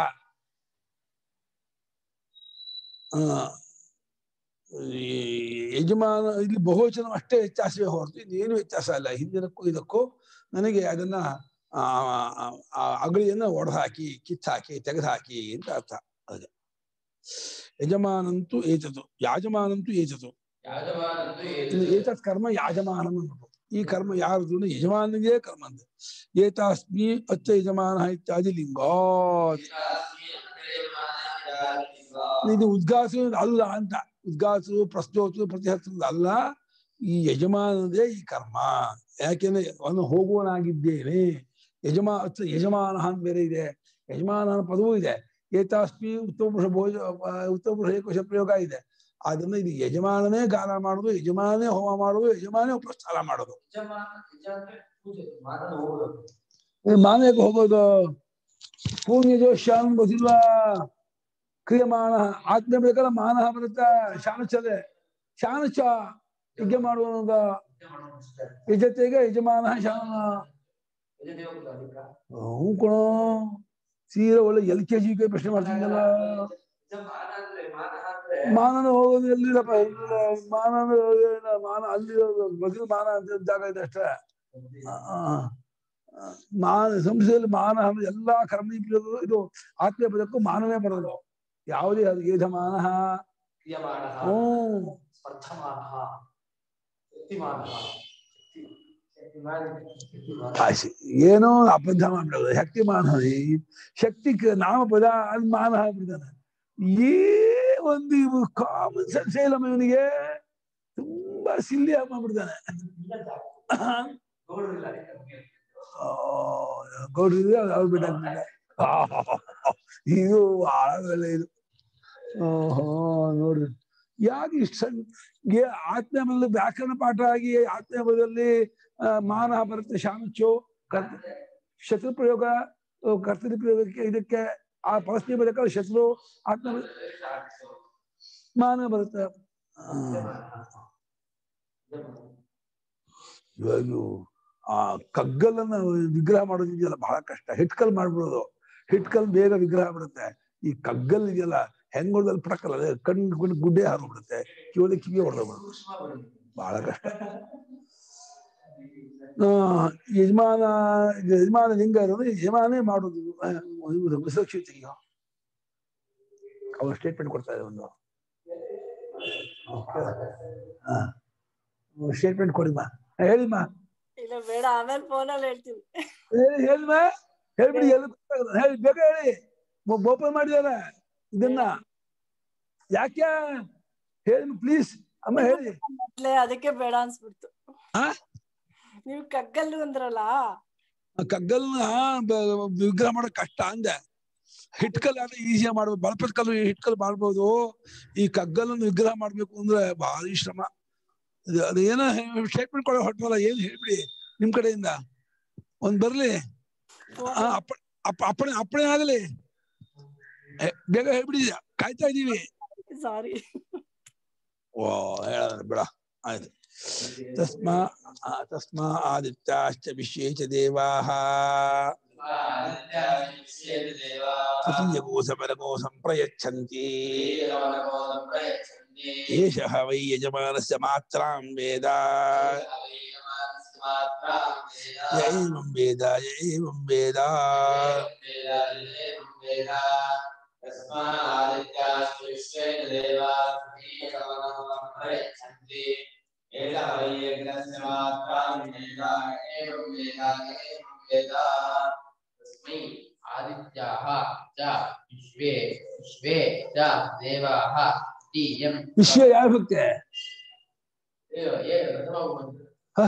ಆ, ಈ ಯಜಮಾನ ಇಲ್ಲಿ ಬಹುವಚನ ಅಷ್ಟೇ ವ್ಯತ್ಯಾಸವೇ ಹೊರತು ಇನ್ನೇನು ವ್ಯತ್ಯಾಸ ಇಲ್ಲ ಹಿಂದಿನಕ್ಕೂ ಇದಕ್ಕೂ ನನಗೆ ಅದನ್ನ ಆ ಆ- ಆ ಅಗಳಿಯನ್ನ ಒಡೆದಾಕಿ ಕಿತ್ತಾಕಿ ತೆಗೆದುಹಾಕಿ ಅಂತ ಅರ್ಥ ಅದೇ ಯಜಮಾನಂತೂ ಏತದು ಯಾಜಮಾನಂತೂ ಏತದು ಇನ್ನು ಏತತ್ ಕರ್ಮ ಯಾಜಮಾನಂ ಅನ್ನೋದು ಈ ಕರ್ಮ ಯಾರ್ದು ಅಂದ್ರೆ ಯಜಮಾನಿಗೆ ಕರ್ಮ ಅಂತ ಏತಾಸ್ಮಿ ಅಚ್ಚ ಯಜಮಾನ ಇತ್ಯಾದಿ ಲಿಂಗಾತ್ ಇದು ಉದ್ಘಾಸ ಅಲ್ಲ ಅಂತ ಉದ್ಘಾಸು ಪ್ರಸ್ತೋತು ಪ್ರತಿಹರಿಸ ಅಲ್ಲ ಈ ಯಜಮಾನದೇ ಈ ಕರ್ಮ ಯಾಕೆಂದ್ರೆ ಅವನು ಹೋಗುವನಾಗಿದ್ದೇನೆ ಯಜಮಾ ಅಚ್ಚ ಯಜಮಾನ ಅಂತ ಬೇರೆ ಇದೆ ಯಜಮಾನ ಅನ್ನೋ ಪದವೂ ಇದೆ ಏತಾಸ್ಮಿ ಉತ್ತಮ ಪುರುಷ ಭೋಜ ಆ, ಉತ್ತಮ ಪುರುಷ ಏಕವಚನ ಪ್ರಯೋಗ ಇದೆ ಆದ್ರಿಂದ ಇದು ಯಜಮಾನನೇ ಗಾನ ಮಾಡುದು ಯಜಮಾನೇ ಹೋಮ ಮಾಡುದು ಯಜಮಾನೇ ಉಪಸ್ಥಾನ ಮಾಡೋದು ಈ ಮಾನಕ್ಕೆ ಹೋಗೋದು ಪೂರ್ಣ ಜೋಶ್ಯಾನ್ ಗೊತ್ತಿಲ್ವಾ ಕ್ರಿಯಮಾಣ ಆತ್ಮ ಬೇಕಲ್ಲ ಮಾನಹ ಬರುತ್ತೆ ಶಾನಚದೆ ಶಾನಚ ಯಜ್ಞ ಮಾಡುವನದ ಯಜತೆಗೆ ಯಜಮಾನ ಶಾನ ಹ್ಞೂ ಕಣೋ ಸೀರೆ ಒಳ್ಳೆ ಎಲ್ ಕೆ ಜಿ ಪ್ರಶ್ನೆ ಮಾಡ್ತಿದ್ದಲ್ಲ ಮಾನನ ಹೋಗೋದು ಎಲ್ಲಿಲ್ಲಪ್ಪ ಎಲ್ಲಿಲ್ಲ ಮಾನನ ಏನ ಮಾನ ಅಲ್ಲಿ ಬದಲು ಮಾನ ಅಂತ ಜಾಗ ಇದೆ ಅಷ್ಟೇ ಆ, ಆ, ಮಾನ ಸಂಸ್ಥೆಯಲ್ಲಿ ಮಾನ ಅಂದ್ರೆ ಎಲ್ಲಾ ಕರ್ಮ ಇದು ಆತ್ಮೀಯ ಪದಕ್ಕೂ ಮಾನವೇ ಬರೋದು ಯಾವುದೇ ಅದು ಯಜಮಾನ ಹ್ಮ್ ಆಶೆ. ಏನೋ ಅಬದ್ಧ ಮಾಡ್ಬಿಡೋದು ಶಕ್ತಿ ಮಾನ ಶಕ್ತಿ ಕ- ನಾಮಪದ ಅಲ್ಲಿ ಮಾನ ಆಗ್ಬಿಡ್ತಾನೆ ಏ ಒಂದು ಇವು ಕಾಮನ್ ಸೆನ್ಸ್ ಇಲ್ಲ ಇವನಿಗೆ ತುಂಬಾ ಸಿಲ್ಲಿ ಆಗಿ ಮಾಡ್ಬಿಡ್ತಾನೆ ಗೌಡ್ರಿ ಅವ್ರು ಬಿಟ್ಟಾಕ್ಬಿಟ್ಟ ಇದು ಬಹಳ ಒಳ್ಳೆ ಇದು ಓಹೋ ನೋಡ್ರಿ ಯಾಕೆ ಇಷ್ಟ ಸಣ್ಣ ಗೆ- ಆತ್ಮದಲ್ಲಿ ವ್ಯಾಕರಣ ಪಾಠ ಆಗಿ ಆತ್ಮದಲ್ಲಿ ಮಾನ ಬರುತ್ತೆ ಶಾಮಚೋ ಕರ್ತ ಶತ್ರು ಪ್ರಯೋಗ ಆ, ಕರ್ತರಿ ಪ್ರಯೋಗಕ್ಕೆ ಇದಕ್ಕೆ ಆ ಪರಸ್ಪರ ಬರಕ ಶತ್ರು ಆತ್ಮ ಮಾನ ಬರುತ್ತೆ ಆ, ಇವಾಗ ಆ ಕಗ್ಗಲನ್ನ ವಿಗ್ರಹ ಮಾಡೋದಿದೆಯಲ್ಲ ಬಹಳ ಕಷ್ಟ ಹಿಟ್ಕಲ್ ಮಾಡ್ಬಿಡೋದು ಹಿಟ್ಕಲ್ ಬೇಗ ವಿಗ್ರಹ ಬಿಡುತ್ತೆ ಈ ಕಗ್ಗಲ್ ಇದೆಯಲ್ಲ ಹೆಂಗ್ ಹೊಡೆದಲ್ಲಿ ಪಟಕಲ್ಲ ಅದೇ ಕಣ್ ಕಣ್ ಗುಡ್ಡೆ ಹಾರೋಗ್ಬಿಡುತ್ತೆ ಕಿವಿ ಕಿವಿ ಹೊಡೆದೋಗ್ಬಿಡುತ್ತೆ ಬಹಳ ಕಷ್ಟ ಆ, ಯಜಮಾನ ಯಜಮಾನ ಲಿಂಗ ಇರೋದು ಯಜಮಾನೇ ಮಾಡೋದು ಆ, ಇವ್ರು ವಿಸರ್ಜಿತಿಗೆ ಅವ್ರು ಸ್ಟೇಟ್ಮೆಂಟ್ ಕೊಡ್ತಾರೆ ಒಂದು ಸ್ಟೇಟ್ಮೆಂಟ್ ಕೊಡಿಮ್ಮ ಹೇಳಿಮ್ಮ ಇಲ್ಲ ಬೇಡ ಆಮೇಲೆ ಫೋನಲ್ಲಿ ಹೇಳ್ತೀನಿ ಹೇಳಿ ಹೇಳಿಮ್ಮ ಹೇಳ್ಬಿಡಿ ಎಲ್ಲ ಗೊತ್ತಾಗಲ್ಲ. ಹೇಳಿ ಬೇಗ ಹೇಳಿ ಓಪನ್ ಮಾಡಿದಾರ ಇದನ್ನ ಯಾಕೆ ಹೇಳಿ ಪ್ಲೀಸ್ ಅಮ್ಮ ಹೇಳಿ ಮೊದ್ಲೇ ಅದಕ್ಕೆ ಬೇಡ ಅನ್ಸ್ಬಿಡ್ತು ಆ? ನೀವು ಕಗ್ಗಲ್ಲು ಅಂದ್ರಲ್ಲ ಆ ಕಗ್ಗಲ್ನ ಬ- ವಿಗ್ರಹ ಮಾಡೋದ್ ಕಷ್ಟ ಅಂದೆ ಹಿಟ್ಕಲ್ ಆದ್ರೆ ಈಸಿಯಾಗಿ ಮಾಡ್ಬೋದು ಬಳಪದ ಕಲ್ಲು ಹಿಟ್ಕಲ್ ಮಾಡ್ಬೋದು ಈ ಕಗ್ಗಲನ್ನು ವಿಗ್ರಹ ಮಾಡ್ಬೇಕು ಅಂದ್ರೆ ಭಾರಿ ಶ್ರಮ ಇದು ಅದು ಏನೋ ಸ್ಟೇಟ್ಮೆಂಟ್ ಕೊಡೋ ಹೊಟ್ಟಲ್ಲ ಏನ್ ಹೇಳ್ಬಿಡಿ ನಿಮ್ ಕಡೆಯಿಂದ ಒಂದ್ ಬರ್ಲಿ ಆ, ಅಪ್ಪ ಅಪ್ಪ ಅಪ್ಪಣೆ ಅಪ್ಪಣೆ ಆಗಲಿ ಏ, ಬೇಗ ಹೇಳ್ಬಿಡಿ ಕಾಯ್ತಾ ಇದೀವಿ ಸಾರಿ ಓ ಹೇಳ ಬಿಡ ಆಯ್ತು ತಸ್ಮಾ ಆ, ತಸ್ಮಾ ಆದಿತ್ಯಾಶ್ಚ ವಿಶ್ವೇ ಚ ದೇವಾಃ ತೃತೀಯಕೋ ಸಮರಕೋ ಸಂಪ್ರಯಚ್ಛಂತಿ ಏಷಃ ವೈ ಯಜಮಾನಸ್ಯ ಮಾತ್ರಾಂ ವೇದ ಯ ಏವಂ ವೇದ ಯ ಏವಂ ವೇದ आदित्याः च विश्वे विश्वे च देवाः तीयं ವಿಶ್ವ ಯಾವ ಭಕ್ತೆ एव एव प्रथमं ಹ?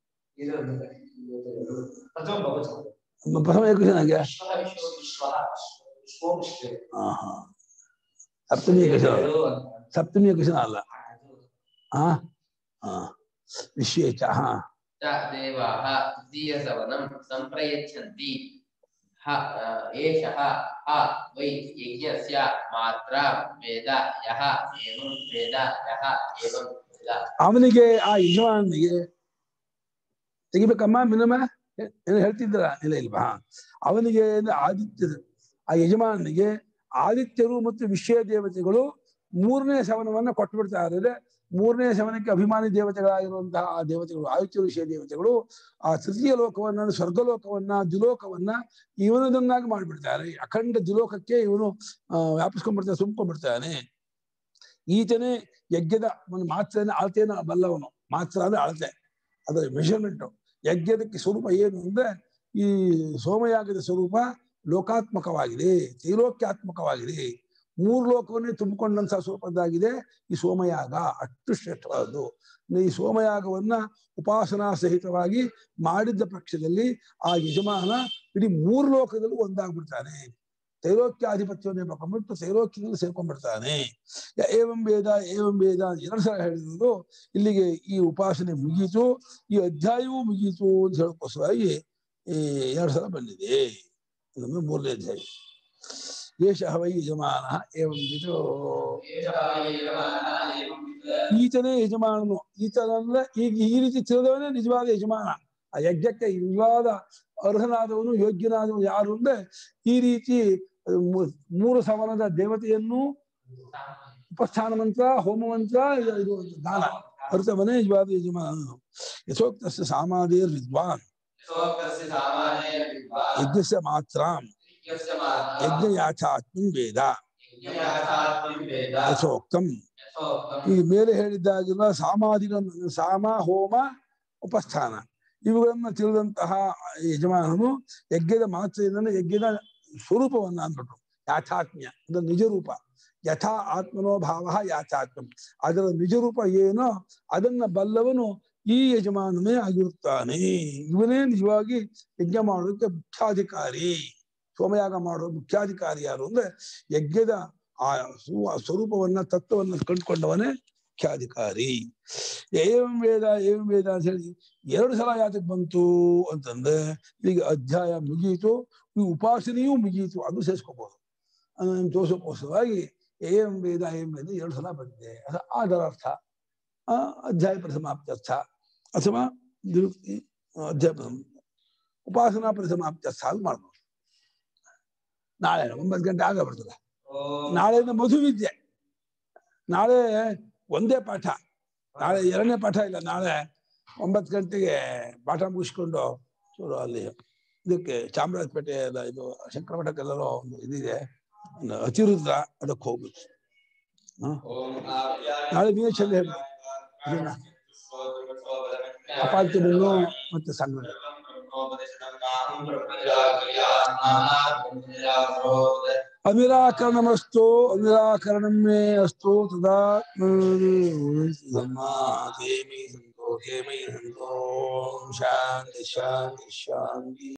ಪ್ರಥಮ ಭವತಿ. ಪ್ರಥಮ ಏಕವಚನಾಗೆ विश्वः विश्वो विश्वः ವಿಶ್ವೋ ವಿಶ್ವೇ. ಆಹಾ. ಸಪ್ತಮಿ ಏಕವಚನ ಅಲ್ಲ. ಎರಡು ಅಂತ. ಸಪ್ತಮಿ ಏಕವಚನ ಅಲ್ಲ ಆ ಆ. ವಿಶ್ವೇ ಚ ಹಾ च देवाः तृतीयसवनं सम्प्रयच्छन्ति ह अ, एषः ह वै यज्ञस्य मात्रा वेद यः एवं वेद यः एवं वेद ಅವನಿಗೆ ಆ ಯಜಮಾನನಿಗೆ ತೆಗಿಬೇಕಮ್ಮ ಮಿನಿಮ ಏನು ಹೇಳ್ತಿದ್ರ ಇಲ್ಲ ಇಲ್ವಾ ಅವನಿಗೆ ಏನು ಆದಿತ್ಯ ಆ ಯಜಮಾನನಿಗೆ ಆದಿತ್ಯರು ಮತ್ತು ವಿಶ್ವ ದೇವತೆಗಳು ಮೂರನೇ ಶವನವನ್ನ ಕೊಟ್ಟು ಬಿಡ್ತಾರೆ ಮೂರನೇ ಶವನಕ್ಕೆ ಅಭಿಮಾನಿ ದೇವತೆಗಳಾಗಿರುವಂತಹ ಆ ದೇವತೆಗಳು ಆದಿತ್ಯ ವಿಷಯ ದೇವತೆಗಳು ಆ ತೃತೀಯ ಲೋಕವನ್ನ ಸ್ವರ್ಗಲೋಕವನ್ನ ದ್ಯುಲೋಕವನ್ನ ಇವನದನ್ನಾಗಿ ಮಾಡಿಬಿಡ್ತಾರೆ ಅಖಂಡ ದ್ಯುಲೋಕಕ್ಕೆ ಇವನು ಆ, ವ್ಯಾಪಿಸ್ಕೊಂಡ್ಬಿಡ್ತಾನೆ ತುಂಬ್ಕೊಂಡ್ಬಿಡ್ತಾನೆ ಈತನೇ ಯಜ್ಞದ ಒಂದು ಮಾತ್ರೆನ ಅಳತೆನ ಬಲ್ಲವನು ಮಾತ್ರ ಅಂದ್ರೆ ಅಳತೆ ಅದರ ಮೆಷರ್ಮೆಂಟ್ ಯಜ್ಞದಕ್ಕೆ ಸ್ವರೂಪ ಏನು ಅಂದ್ರೆ ಈ ಸೋಮಯಾಗದ ಸ್ವರೂಪ ಲೋಕಾತ್ಮಕವಾಗಿದೆ ತ್ರೈಲೋಕ್ಯಾತ್ಮಕವಾಗಿದೆ ಮೂರು ಲೋಕವನ್ನೇ ತುಂಬಿಕೊಂಡಂತಹ ಸ್ವರೂಪದ್ದಾಗಿದೆ ಈ ಸೋಮಯಾಗ ಅಷ್ಟು ಶ್ರೇಷ್ಠವಾದದ್ದು ಈ ಸೋಮಯಾಗವನ್ನ ಉಪಾಸನಾ ಸಹಿತವಾಗಿ ಮಾಡಿದ್ದ ಪಕ್ಷದಲ್ಲಿ ಆ ಯಜಮಾನ ಇಡೀ ಮೂರು ಲೋಕದಲ್ಲೂ ಒಂದಾಗ್ಬಿಡ್ತಾನೆ ತೈಲೋಕ್ಯಾಧಿಪತ್ಯವನ್ನೇ ಪಡ್ಕೊಂಡ್ಬಿಟ್ಟು ತೈಲೋಕ್ಯದಲ್ಲಿ ಸೇರ್ಕೊಂಡ್ಬಿಡ್ತಾನೆ ಯ ಏವಂ ವೇದ ಏವಂ ವೇದ ಅಂತ ಎರಡು ಸಲ ಹೇಳಿದ್ರು ಇಲ್ಲಿಗೆ ಈ ಉಪಾಸನೆ ಮುಗೀತು ಈ ಅಧ್ಯಾಯವೂ ಮುಗೀತು ಅಂತ ಹೇಳೋಕ್ಕೋಸ್ಕರವಾಗಿ ಈ ಎರಡು ಸಲ ಬಂದಿದೆ ಇದೊಂದು ಮೂರನೇ ಅಧ್ಯಾಯ ಏಷ ವೈ ಯಜಮಾನ ಏವಂ ವಿಧೋ ಈತನೇ ಯಜಮಾನನು ಈತನಲ್ಲ ಈಗ ಈ ರೀತಿ ತಿಳಿದವನೇ ನಿಜವಾದ ಯಜಮಾನ ಆ ಯಜ್ಞಕ್ಕೆ ನಿಜವಾದ ಅರ್ಹನಾದವನು ಯೋಗ್ಯನಾದವನು ಯಾರು ಅಂದ್ರೆ ಈ ರೀತಿ ಅಹ್, ಮೂ- ಮೂರು ಸವನದ ದೇವತೆಯನ್ನು ಉಪಸ್ಥಾನ ಮಂತ್ರ ಹೋಮ ಮಂತ್ರ ಇದು ಇದು ದಾನ ಅರ್ಥವನೇ ನಿಜವಾದ ಯಜಮಾನನು ಯಥೋಕ್ತಸ್ಯ ಸಾಮಾದೇರ್ ವಿದ್ವಾನ್ ಯಜ್ಞಸ್ಯ ಮಾತ್ರಾಂ ಯಜ್ಞ ಯಾಚಾತ್ಮಂ ವೇದ ಯಥೋಕ್ತಂ ಈ ಮೇಲೆ ಹೇಳಿದ್ದಾಗಿರುವ ಸಾಮಾದಿಗಳನ್ನು ಸಾಮ ಹೋಮ ಉಪಸ್ಥಾನ ಇವುಗಳನ್ನ ತಿಳಿದಂತಹ ಯಜಮಾನನು ಯಜ್ಞದ ಮಾತ್ರೆಯಿಂದ ಯಜ್ಞದ ಸ್ವರೂಪವನ್ನ ಅಂದ್ಬಿಟ್ರು ಯಾಥಾತ್ಮ್ಯ ಅಂದ್ರೆ ನಿಜ ರೂಪ ಯಥಾ ಆತ್ಮನೋ ಭಾವ ಯಾಥಾತ್ಮ ಅದರ ನಿಜ ರೂಪ ಏನೋ ಅದನ್ನ ಬಲ್ಲವನು ಈ ಯಜಮಾನನೇ ಆಗಿರುತ್ತಾನೆ ಇವನೇ ನಿಜವಾಗಿ ಯಜ್ಞ ಮಾಡೋದಕ್ಕೆ ಮುಖ್ಯಾಧಿಕಾರಿ ಸೋಮಯಾಗ ಮಾಡುವ ಮುಖ್ಯಾಧಿಕಾರಿ ಯಾರು ಅಂದ್ರೆ ಯಜ್ಞದ ಆ ಸ್ವ- ಸ್ವರೂಪವನ್ನ ತತ್ವವನ್ನ ಕಂಡುಕೊಂಡವನೇ ಮುಖ್ಯಾಧಿಕಾರಿ ಏವಂ ವೇದ ಏವಂ ವೇದ ಅಂತ ಹೇಳಿ ಎರಡು ಸಲ ಯಾತಕ್ಕೆ ಬಂತು ಅಂತಂದ್ರೆ ಈಗ ಅಧ್ಯಾಯ ಮುಗೀತು ಈ ಉಪಾಸನೆಯೂ ಮುಗೀತು ಅದು ಸೇರಿಸ್ಕೋಬಹುದು ಅದನ್ನು ತೋರಿಸೋಕ್ಕೋಸ್ಕರವಾಗಿ ಏವಂ ವೇದ ಏವಂ ವೇದ ಎರಡು ಸಲ ಬಂದಿದೆ ಅದು ಅದರ ಅರ್ಥ ಆ, ಅಧ್ಯಾಯ ಪರಿಸಮಾಪ್ತ್ಯರ್ಥ ಅಥವಾ ನಿರುಕ್ತಿ ಆ, ಅಧ್ಯಾಯ ಪ್ರಥಮ ಉಪಾಸನಾ ಪರಿಸಮಾಪ್ತ್ಯರ್ಥ ಅಂತ ಮಾಡ್ಬೋದು ನಾಳೆ ಒಂಬತ್ತು ಗಂಟೆ ಆಗ ಬರ್ತದೆ ನಾಳೆಯಿಂದ ಮಧುವಿದ್ಯೆ ನಾಳೆ ಒಂದೇ ಪಾಠ ನಾಳೆ ಎರಡನೇ ಪಾಠ ಇಲ್ಲ ನಾಳೆ ಒಂಬತ್ತು ಗಂಟೆಗೆ ಪಾಠ ಮುಗಿಸ್ಕೊಂಡು ಚೂರು ಅಲ್ಲಿ ಇದಕ್ಕೆ ಚಾಮರಾಜಪೇಟೆ ಎಲ್ಲ ಇದು ಶಂಕರ ಮಠಕ್ಕೆಲ್ಲರೋ ಒಂದು ಇದಿದೆ ಒಂದು ಅತಿರುದ್ರ ಅದಕ್ಕೆ ಹೋಗ್ಬೇಕು ಹ? ನಾಳೆ ನೀವೇ ಚಂದ ಹೇಳಿ ಇದನ್ನ ಅಪಾಲ್ಯವನ್ನು ಮತ್ತೆ ಸಂಗಡ ಅನಿರಾಕರಣಮಸ್ತು ಅನಿರಾಕರಣಂ ಮೇ ಅಸ್ತು ತದಾ ಸಂತೋ ಸಂತೋ ಶಾಂತಿ ಶಾಂತಿ ಶಾಂತಿ